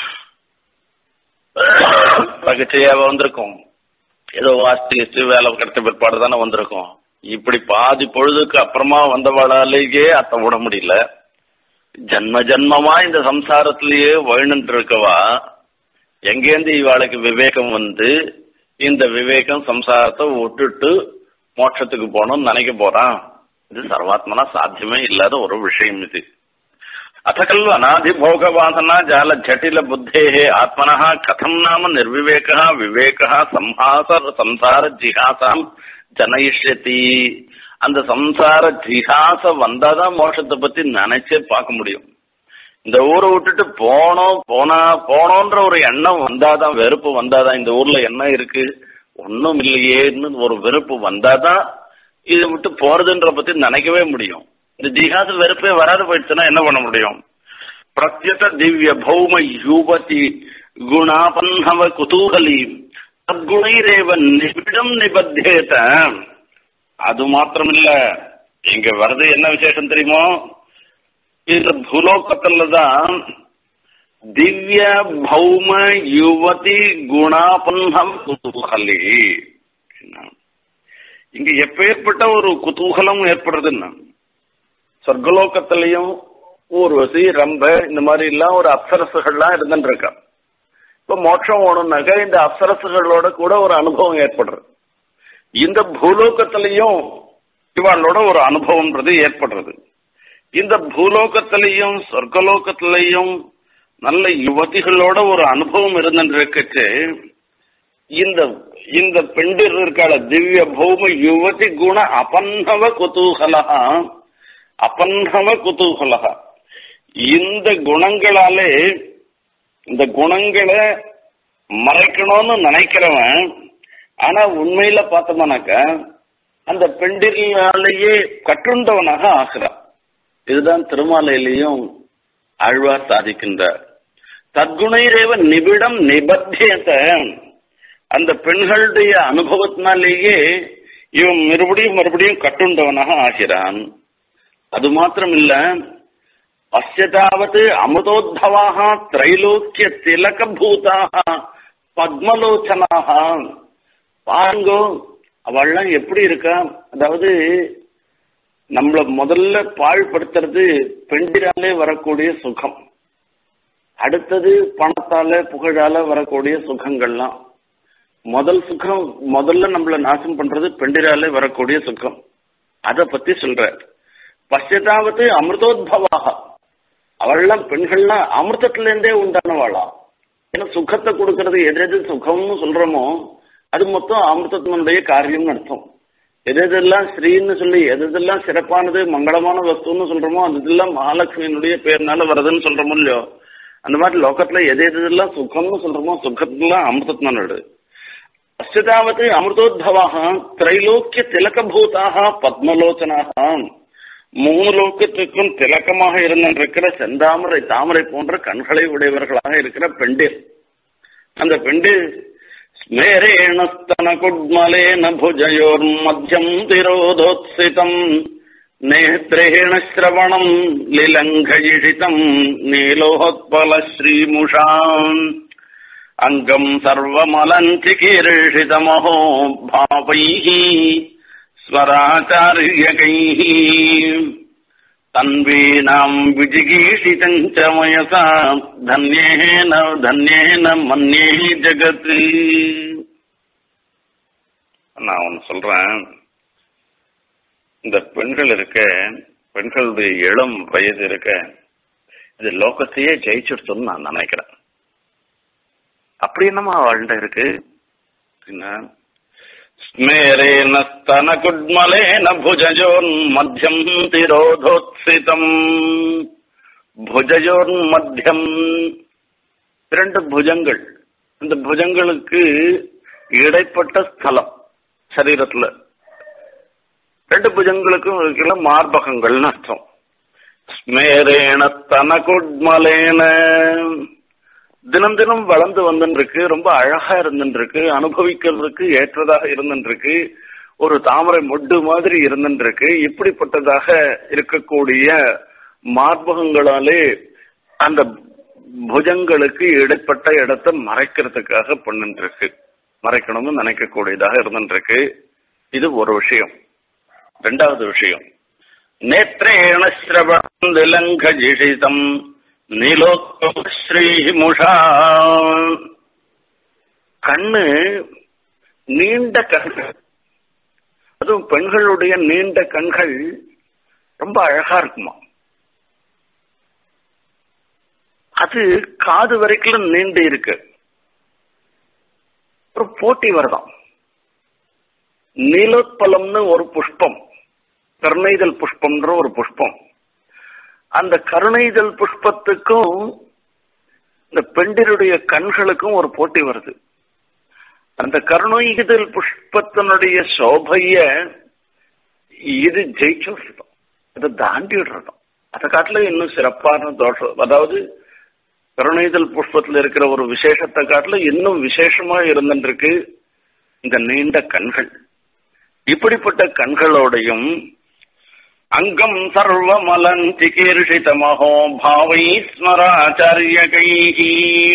பகச்சையாக வந்திருக்கும் ஏதோ வாஸ்தி கிஸ்தி வேலை கிடைச்ச பிற்பாடு தானே வந்திருக்கும் இப்படி பாதி பொழுதுக்கு அப்புறமா வந்தவாளாலேயே அத்தை விட முடியல ஜன்ம ஜன்மமா இந்த சம்சாரத்திலேயே வாழ்ந்துட்டு இருக்கவா எங்கேருந்து இவாளுக்கு விவேகம் வந்து இந்த விவேகம் சம்சாரத்தை விட்டுட்டு மோட்சத்துக்கு போகணும்னு நினைக்க போறான் இது சர்வாத்மனா சாத்தியமே இல்லாத ஒரு விஷயம் இது அத கல்வ அநாதி போக வாசனா ஜால ஜட்டில புத்தே ஆத்மன கதம் நாம நிர்விவேக விவேக சம்ஹாச சம்சார ஜிஹாசாம் ஜனயிஷ்யதி அந்த சம்சார ஜிஹாச வந்தாதான் மோட்சத்தை பத்தி நினைச்சே பார்க்க முடியும் இந்த ஊரை விட்டுட்டு போனோம் போனா போனோன்ற ஒரு எண்ணம் வந்தாதான் வெறுப்பு வந்தாதான் இந்த ஊர்ல என்ன இருக்கு ஒன்னும் இல்லையேன்னு ஒரு வெறுப்பு வந்தாதான் இதை விட்டு போறதுன்ற பத்தி நினைக்கவே முடியும் இந்த ஜிஹாச வெறுப்பே வராது போயிடுச்சுன்னா என்ன பண்ண முடியும் பிரத்யத திவ்ய பௌம யூபதி குணாபன்னவ குதூகலி சத்குணைரேவ நிபிடம் நிபத்தேத அது மாத்திரமில்ல இங்க வர்றது என்ன விசேஷம் தெரியுமோ இந்த பூலோகத்துல தான் திவ்ய பௌம யுவதி குணாபன்னம் குதூகலி இங்க எப்பேற்பட்ட ஒரு குதூகலம் ஏற்படுறதுன்னா சொர்க்கலோகத்திலையும் ஊர்வசி ரம்ப இந்த மாதிரி எல்லாம் ஒரு அப்சரசுகள்லாம் இருந்துட்டு இருக்கா இப்ப மோட்சம் ஓணும்னாக்கா இந்த அப்சரசுகளோட கூட ஒரு அனுபவம் ஏற்படுறது இந்த பூலோகத்திலையும் இவாளோட ஒரு அனுபவம்ன்றது ஏற்படுறது இந்த பூலோகத்திலையும் சொர்க்கலோகத்திலையும் நல்ல யுவதிகளோட ஒரு அனுபவம் இருந்துட்டு இந்த இந்த பெண்டிர் இருக்காள திவ்ய பௌம யுவதி குண அபன்னவ குதூகலா அபன்னவ குதூகலா இந்த குணங்களாலே இந்த குணங்களை மறைக்கணும்னு நினைக்கிறவன் ஆனா உண்மையில பார்த்தோம்னாக்க அந்த பெண்டிரினாலேயே கட்டுண்டவனாக ஆகிறான் இதுதான் திருமாலையிலையும் ஆழ்வார் சாதிக்கின்றார் தற்குணைரேவ நிபிடம் நிபத்தியத அந்த பெண்களுடைய அனுபவத்தினாலேயே இவன் மறுபடியும் மறுபடியும் கட்டுண்டவனாக ஆகிறான் அது மாத்திரம் இல்ல அஸ்யதாவது அமுதோத்பவாக திரைலோக்கிய திலக பூதாக பத்மலோச்சனாக பாருங்கோ அவள்லாம் எப்படி இருக்கா அதாவது நம்மள முதல்ல பாழ்படுத்துறது பெண்டிராலே வரக்கூடிய சுகம் அடுத்தது பணத்தால புகழால வரக்கூடிய சுகங்கள்லாம் முதல் சுகம் முதல்ல நம்மள நாசம் பண்றது பெண்டிராலே வரக்கூடிய சுகம் அத பத்தி சொல்ற பశ్యதாவது அமிர்தோத்பவாக அவள்லாம் பெண்கள்லாம் அமிர்தத்துல இருந்தே உண்டானவாளா ஏன்னா சுகத்தை கொடுக்கறது எது எது சுகம்னு சொல்றோமோ அது மொத்தம் அமிர்தத்தினுடைய காரியம்னு அர்த்தம் எது எதெல்லாம் ஸ்ரீன்னு சொல்லி எது எதெல்லாம் சிறப்பானது மங்களமான வஸ்துன்னு சொல்றோமோ அது இதெல்லாம் மகாலட்சுமியினுடைய பேர்னால வருதுன்னு சொல்றோமோ இல்லையோ அந்த மாதிரி லோகத்துல எது எது எதெல்லாம் சுகம்னு சொல்றோமோ சுகத்துலாம் அமிர்தத்தினோடு அஸ்யதாவது அமிர்தோத்பவாக திரைலோக்கிய திலகபூதாக பத்மலோச்சனாக மூணு லோக்கத்துக்கும் திலக்கமாக இருந்திருக்கிற செந்தாமரை தாமரை போன்ற கண்களை உடையவர்களாக இருக்கிற பெண்டிர் அந்த பெண்டிர் ஸ்மேரேண ஸ்தன குட்மலேன புஜயோர் மத்தியம் திரோதோத்சிதம் நேத்ரேண ஸ்ரவணம் லிலங்கயிஷிதம் நீலோத்பல ஸ்ரீமுஷாம் அங்கம் சர்வமலஞ்சிகீர்ஷிதமஹோ பாவைः स्वराचार्यकैः तन्वीनाम् विजिगीषितम् च मयसा धन्येन धन्येन मन्ये ஜகத் நான் ஒன்று சொல்றேன் இந்த பெண்கள் இருக்க பெண்களுடைய இளம் வயது இருக்க இது லோகத்தையே ஜெயிச்சிடுச்சுன்னு நான் நினைக்கிறேன் அப்படி என்னமா அவள்கிட்ட இருக்கு அப்படின்னா स्मेरेण स्तनकुड्मलेन भुजयोर्मध्यम् तिरोधोत्सितम् புஜயோர்மத்தியம் இரண்டு புஜங்கள் இந்த புஜங்களுக்கு இடைப்பட்ட ஸ்தலம் சரீரத்துல ரெண்டு புஜங்களுக்கும் இருக்கிற மார்பகங்கள்னு அர்த்தம் ஸ்மேரேண தனகுட்மலேன தினம் தினம் வளர்ந்து வந்துருக்கு ரொம்ப அழகா இருந்துருக்கு அனுபவிக்கிறதுக்கு ஏற்றதாக இருந்துருக்கு ஒரு தாமரை மொட்டு மாதிரி இருந்துருக்கு இப்படிப்பட்டதாக இருக்கக்கூடிய மார்பகங்களாலே அந்த புஜங்களுக்கு இடைப்பட்ட இடத்தை மறைக்கிறதுக்காக பண்ணிருக்கு மறைக்கணும்னு நினைக்கக்கூடியதாக இருந்துருக்கு இது ஒரு விஷயம் ரெண்டாவது விஷயம் நேத்ரேண ஸ்ரவந்திலங்கஜிஷிதம் நீலோஸ்ரீமுஷா கண்ணு நீண்ட கண்கள் அதுவும் பெண்களுடைய நீண்ட கண்கள் ரொம்ப அழகா இருக்குமா அது காது வரைக்கும் நீண்டு இருக்கு ஒரு போட்டி வருதாம் நீலோத்பலம்னு ஒரு புஷ்பம் கருணைதல் புஷ்பம்ன்ற ஒரு புஷ்பம் அந்த கருணைதல் புஷ்பத்துக்கும் இந்த பெண்டினுடைய கண்களுக்கும் ஒரு போட்டி வருது அந்த கருணைதல் புஷ்பத்தினுடைய சோபைய இது ஜெயிச்சு விடுறோம் அதை தாண்டி விடுறோம் அதை காட்டில இன்னும் சிறப்பான தோஷம் அதாவது கருணைதல் புஷ்பத்தில் இருக்கிற ஒரு விசேஷத்தை காட்டில இன்னும் விசேஷமா இருந்துருக்கு இந்த நீண்ட கண்கள் இப்படிப்பட்ட கண்களோடையும் அங்கம் சர்வமலன் சிகீர்ஷிதமஹோ பாவை ஸ்மராச்சாரியகைஹி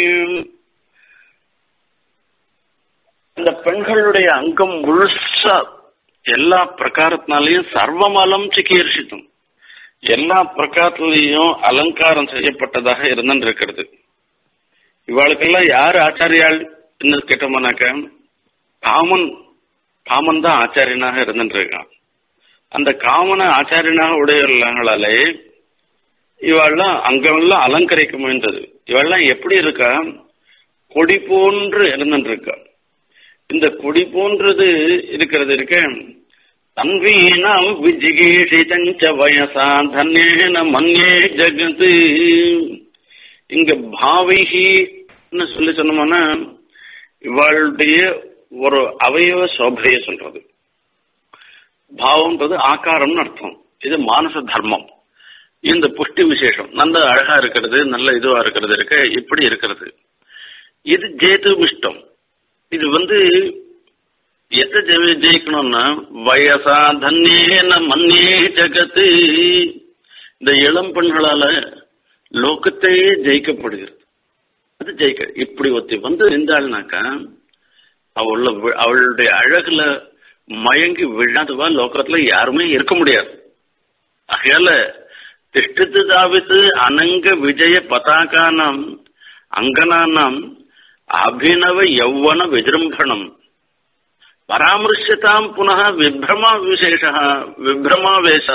இந்த பெண்களுடைய அங்கம் முழுசா எல்லா பிரகாரத்தினாலையும் சர்வமலம் சிகீர்ஷிதம் எல்லா பிரகாரத்திலையும் அலங்காரம் செய்யப்பட்டதாக இருந்துருக்கிறது இவாளுக்கெல்லாம் யார் ஆச்சாரியாள் கேட்டோம்னாக்க காமன் காமன் தான் ஆச்சாரியனாக இருந்துருக்கான் அந்த காமனை ஆச்சாரியனாக உடையவர்களாலே இவாள்லாம் அங்கெல்லாம் அலங்கரிக்க முயன்றது இவெல்லாம் எப்படி இருக்கா கொடி போன்று இருந்துருக்கா இந்த கொடி போன்றது இருக்கிறது இருக்க தன்வீனாம் விஜிகீஷிதஞ்ச வயசா தன்யேன மன்யே ஜகத்து இங்க பாவைகின்னு சொல்லி சொன்னோம்னா இவளுடைய ஒரு அவயவ சோபைய சொல்றது பாவம்ன்றது ஆக்காரம்னு அர்த்தம் இது மானச தர்மம் இந்த புஷ்டி விசேஷம் நல்ல அழகா இருக்கிறது நல்ல இதுவா இருக்கிறது இருக்க இப்படி இருக்கிறது இது ஜேது மிஷ்டம் இது வந்து எதை ஜெய- ஜெயிக்கணும்னா வயசா தன்யேன மன்னே ஜகத்து இந்த இளம் பெண்களால லோகத்தையே ஜெயிக்கப்படுகிறது அது ஜெயிக்க இப்படி ஒருத்தி வந்து நின்றாள்னாக்கா அவள அவளுடைய அழகுல மயங்கி விழாதவா லோகத்துல யாருமே இருக்க முடியாது ஆகையால திஷ்டித்து தாவித்து அனங்க விஜய பதாகானாம் அங்கனானாம் அபிநவ யௌவன விஜృంభணம் பராமரிஷதாம் புனः விப்ரமா விசேஷ விப்ரமாவேச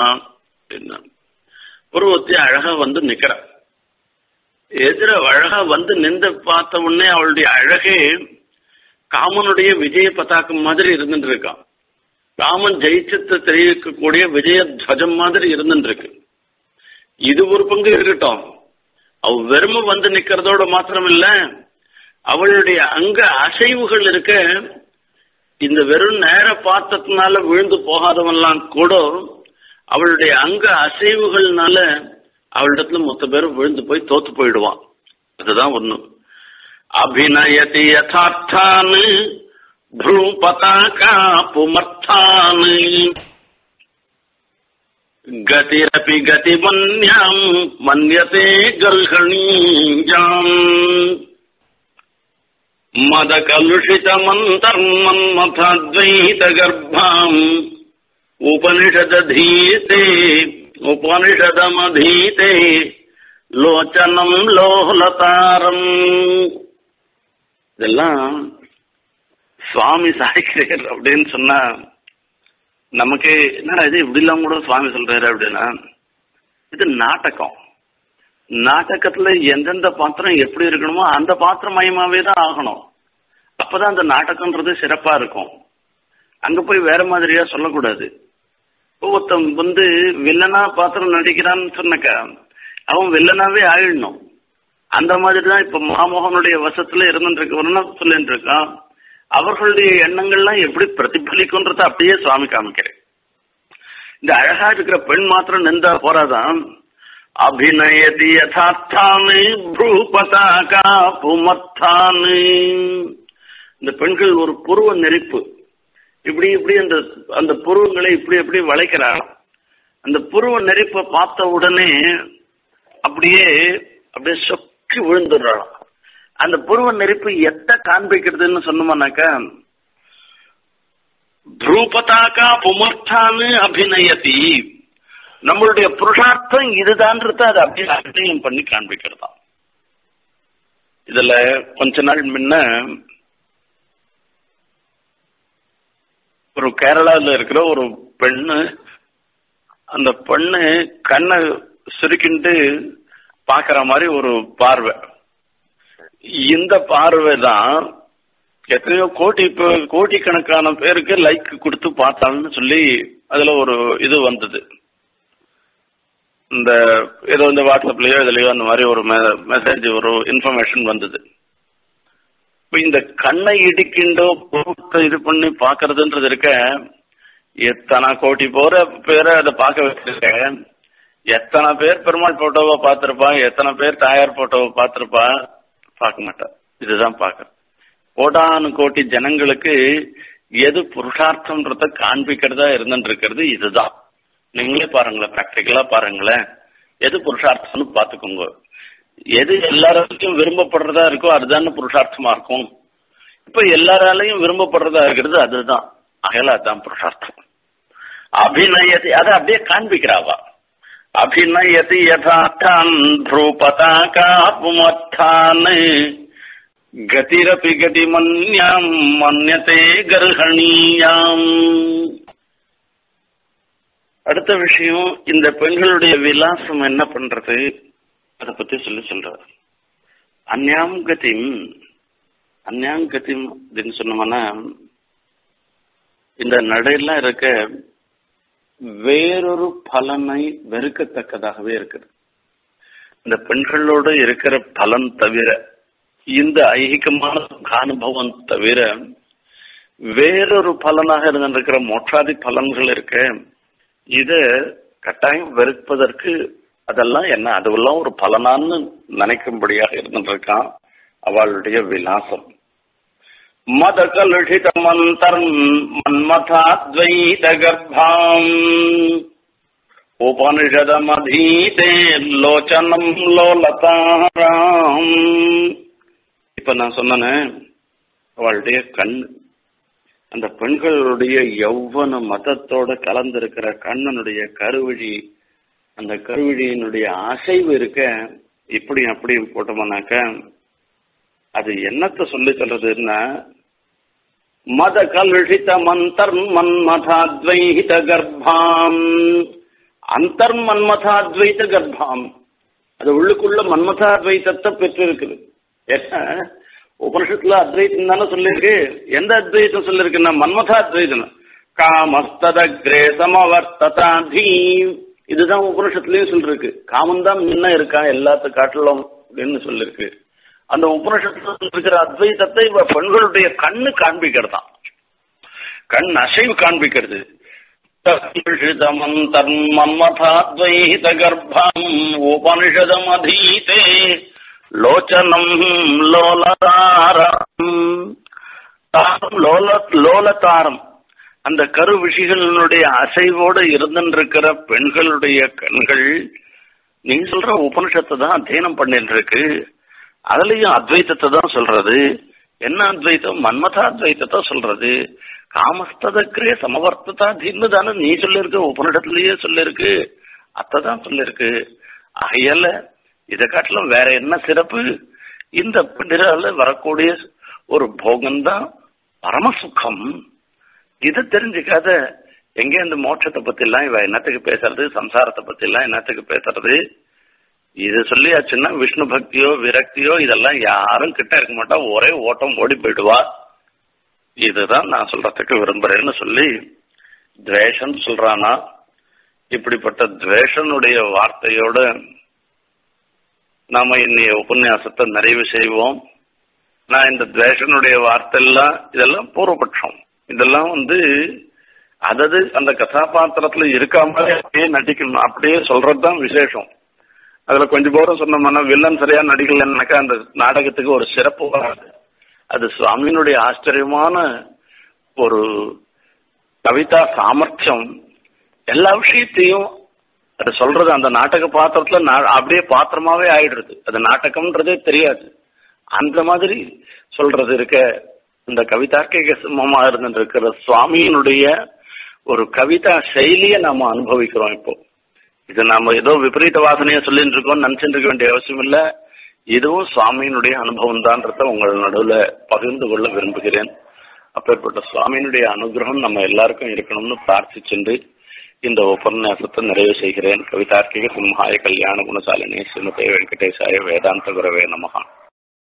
ஒரு ஒத்தி அழகா வந்து நிக்கிறா எதிர அழகா வந்து நின்று பார்த்த உடனே அவளுடைய அழகே காமனுடைய விஜய பதாக்கம் மாதிரி இருந்துட்டு இருக்கான் காமன் ஜெயிச்சத்தை தெரிவிக்கக்கூடிய விஜய துவஜம் மாதிரி இருந்துட்டு இருக்கு இது ஒரு பங்கு இருக்கட்டும் அவ வெறும வந்து நிக்கிறதோட மாத்திரம் இல்ல அவளுடைய அங்க அசைவுகள் இருக்க இந்த வெறும் நேர பார்த்ததுனால விழுந்து போகாதவன்லாம் கூட அவளுடைய அங்க அசைவுகள்னால அவளிடத்துல மொத்த பேரும் விழுந்து போய் தோத்து போயிடுவான் அதுதான் ஒண்ணு அபிநயதி யதார்த்தான் भ्रूपताका पुमर्थान् गतिरपि गतिमन्याम् मन्यते गर्हणीयाम् मदकलुषितमन्तर्मन्मथाद्वैतगर्भाम् उपनिषदधीते उपनिषदमधीते லோச்சனம் லோலதாரம் இதெல்லாம் சுவாமி சாய்க்கிறேன் அப்படின்னு சொன்னா நமக்கு என்னடா இது இப்படிலாம் கூட சுவாமி சொல்றாரு அப்படின்னா இது நாடகம் நாடகத்துல எந்தெந்த பாத்திரம் எப்படி இருக்கணுமோ அந்த பாத்திரம் மயமாவே தான் ஆகணும் அப்பதான் அந்த நாடகம்ன்றது சிறப்பா இருக்கும் அங்க போய் வேற மாதிரியா சொல்லக்கூடாது ஒருத்தன் வந்து வில்லனா பாத்திரம் நடிக்கிறான்னு சொன்னக்கா அவன் வில்லனாவே ஆயிடணும் அந்த மாதிரி தான் இப்ப மாமோகனுடைய வசத்துல இருந்துட்டு இருக்கவன சொல்லிட்டு இருக்கான் அவர்களுடைய எண்ணங்கள்லாம் எப்படி பிரதிபலிக்குன்றத அப்படியே சுவாமி காமிக்கிறேன் இந்த அழகா இருக்கிற பெண் மாத்திரம் நின்றா போறாதான் அபிநயதி யதார்த்தானு ப்ரூபதாகா புமத்தானு இந்த பெண்கள் ஒரு புருவ நெருப்பு இப்படி இப்படி அந்த அந்த புருவங்களை இப்படி இப்படி வளைக்கிறாள் அந்த புருவ நெருப்பை பார்த்த உடனே அப்படியே அப்படியே சொக்கி விழுந்துடுறாள் அந்த புருவ நெருப்பு எத்த காண்பிக்கிறதுன்னு சொன்னோம்னாக்கா த்ரூபதாக்கா புமர்த்தான்னு அபிநயதி நம்மளுடைய புருஷார்த்தம் இதுதான்றத அது அப்படியே அபிநயம் பண்ணி காண்பிக்கிறதா இதுல கொஞ்ச நாள் முன்ன ஒரு கேரளாவில் இருக்கிற ஒரு பெண்ணு அந்த பெண்ணு கண்ணை சுருக்கிண்டு பாக்குற மாதிரி ஒரு பார்வை இந்த பார்வை தான் எத்தனையோ கோடி கோடிக்கணக்கான பேருக்கு லைக் கொடுத்து பார்த்தாங்கன்னு சொல்லி அதுல ஒரு இது வந்தது இந்த ஏதோ இந்த வாட்ஸ்அப்லயோ இதுலயோ அந்த மாதிரி ஒரு மெசேஜ் ஒரு இன்ஃபர்மேஷன் வந்தது இப்போ இந்த கண்ணை இடிக்கின்றோ பொருட்களை இது பண்ணி பார்க்கறதுன்றது இருக்க எத்தனை கோடி போற பேரை அதை பார்க்க வச்சிருக்க எத்தனை பேர் பெருமாள் போட்டோவை பார்த்திருப்பா எத்தனை பேர் தாயார் போட்டோவை பார்த்திருப்பா பார்க்க மாட்டா இதுதான் பார்க்க கோடானு கோட்டி ஜனங்களுக்கு எது புருஷார்த்தம்ன்றத காண்பிக்கிறதா இருந்துட்டு இருக்கிறது இதுதான் நீங்களே பாருங்களேன் ப்ராக்டிக்கலா பாருங்களேன் எது புருஷார்த்தம்னு பார்த்துக்கோங்க எது எல்லாருக்கும் விரும்பப்படுறதா இருக்கோ அதுதானே புருஷார்த்தமா இருக்கும் இப்ப எல்லாராலையும் விரும்பப்படுறதா இருக்கிறது அதுதான் அகல அதுதான் புருஷார்த்தம் அபிநயதி அதை அப்படியே காண்பிக்கிறாவா அபிநயதி யதார்த்தான் த்ரூபதாகா புமத்தான் கதிரபி கதி மன்யாம் மன்யதே கர்ஹணீயாம் அடுத்த விஷயம் இந்த பெண்களுடைய விலாசம் என்ன பண்றது அதை பத்தி சொல்லி சொல்றார் அந்யாம் கதிம் அந்யாம் கதிம் அப்படின்னு சொன்னோம்னா இந்த நடையெல்லாம் இருக்க வேறொரு பலனை வெறுக்கத்தக்கதாகவே இருக்குது இந்த பெண்களோடு இருக்கிற பலன் தவிர இந்த ஐகிகமான அனுபவம் தவிர வேறொரு பலனாக இருந்திருக்கிற மோட்சாதி பலன்கள் இருக்க இது கட்டாயம் வெறுப்பதற்கு அதெல்லாம் என்ன அதுவெல்லாம் ஒரு பலனான்னு நினைக்கும்படியாக இருந்துருக்கான் அவளுடைய விலாசம் மத கலுஷித மந்தர் மன்மதாத்வைத கர்ப்பாம் உபனிஷதமதீதே லோச்சனம் லோலதாராம் இப்ப நான் சொன்னேன் அவளுடைய கண் அந்த பெண்களுடைய யௌவன மதத்தோட கலந்திருக்கிற கண்ணனுடைய கருவிழி அந்த கருவிழியினுடைய அசைவு இருக்க இப்படி அப்படியும் போட்டோம்னாக்க அது என்னத்தை சொல்லி சொல்றதுன்னா மத கலுஷித மந்தர் மன்மதாத்வைத கர்ப்பாம் அந்தர் மன்மதாத்வைத கர்ப்பாம் அது உள்ளுக்குள்ள மன்மதாத்வைத்தத்தை பெற்றிருக்குது ஏன்னா உபனிஷத்துல அத்வைத்தம் தானே சொல்லியிருக்கு எந்த அத்வைத்தம் சொல்லியிருக்குன்னா மன்மதாத்வைதம் காமஸ்ததக்ரே சமவர்த்ததாதி இதுதான் உபனிஷத்துலயும் சொல்லிருக்கு காமம் தான் முன்ன இருக்கா எல்லாத்து காட்டிலும் அப்படின்னு சொல்லிருக்கு அந்த உபனிஷத்துல இருக்கிற அத்வைத்தத்தை இவ பெண்களுடைய கண்ணு காண்பிக்கிறதாம் கண் அசைவு காண்பிக்கிறது மன்மதாத்வைத கர்ப்பம் உபனிஷதமதீதே லோச்சனம் லோலதாரம் தாரம் லோல லோலதாரம் அந்த கரு விஷிகளினுடைய அசைவோடு இருந்திருக்கிற பெண்களுடைய கண்கள் நீ சொல்ற உபனிஷத்தை தான் அத்தியனம் பண்ணிட்டு இருக்கு அதுலயும் அத்வைத்தத்தை தான் சொல்றது என்ன அத்வைத்தம் மன்மதா அத்வைத்தத்தை சொல்றது காமஸ்ததக்கிரே சமவர்த்ததா தீர்னு தானே நீ சொல்லிருக்க உபனிடத்திலேயே சொல்லிருக்கு அத்தைதான் சொல்லிருக்கு ஆகையால இதை காட்டிலும் வேற என்ன சிறப்பு இந்த பெண்ணிரால வரக்கூடிய ஒரு போகம்தான் பரமசுகம் இதை தெரிஞ்சுக்காத எங்க இந்த மோட்சத்தை பத்தி எல்லாம் இவ என்னத்துக்கு பேசுறது சம்சாரத்தை பத்தி எல்லாம் என்னத்துக்கு பேசுறது இது சொல்லியாச்சுன்னா விஷ்ணு பக்தியோ விரக்தியோ இதெல்லாம் யாரும் கிட்ட இருக்க மாட்டா ஒரே ஓட்டம் ஓடி போயிடுவா இதுதான் நான் சொல்றதுக்கு விரும்புறேன்னு சொல்லி துவேஷன் சொல்றானா இப்படிப்பட்ட துவேஷனுடைய வார்த்தையோட நாம இன்னைய உபன்யாசத்தை நிறைவு செய்வோம் நான் இந்த துவேஷனுடைய வார்த்தை எல்லாம் இதெல்லாம் பூர்வபட்சம் இதெல்லாம் வந்து அதது அந்த கதாபாத்திரத்துல இருக்காம அப்படியே நடிக்கணும் அப்படியே சொல்றதுதான் விசேஷம் அதுல கொஞ்சம் போரம் சொன்னோம்னா வில்லன் சரியா நடிக்கலன்னாக்கா அந்த நாடகத்துக்கு ஒரு சிறப்பு வராது அது சுவாமியினுடைய ஆச்சரியமான ஒரு கவிதா சாமர்த்தியம் எல்லா விஷயத்தையும் அது சொல்றது அந்த நாடக பாத்திரத்துல நா- அப்படியே பாத்திரமாவே ஆயிடுறது அது நாடகம்ன்றதே தெரியாது அந்த மாதிரி சொல்றது இருக்க இந்த கவிதார்க்கிக சிம்மமா இருந்துருக்கிற சுவாமியினுடைய ஒரு கவிதா செயலியை நாம அனுபவிக்கிறோம் இப்போ இது நாம ஏதோ விபரீத வாசனையை சொல்லிட்டு இருக்கோம் நினைச்சிட்டு இருக்க வேண்டிய அவசியம் இல்ல இதுவும் சுவாமியினுடைய அனுபவம் தான்றத உங்கள் நடுவுல பகிர்ந்து கொள்ள விரும்புகிறேன் அப்பேற்பட்ட சுவாமியினுடைய அனுகிரகம் நம்ம எல்லாருக்கும் இருக்கணும்னு பிரார்த்திச்சுண்டு இந்த உபன்யாசத்தை நிறைவு செய்கிறேன் கவிதார்க்கிக சிம்ஹாய கல்யாண குணசாலினி ஸ்ரீமதே வெங்கடேசாய வேதாந்த குரவே நமகா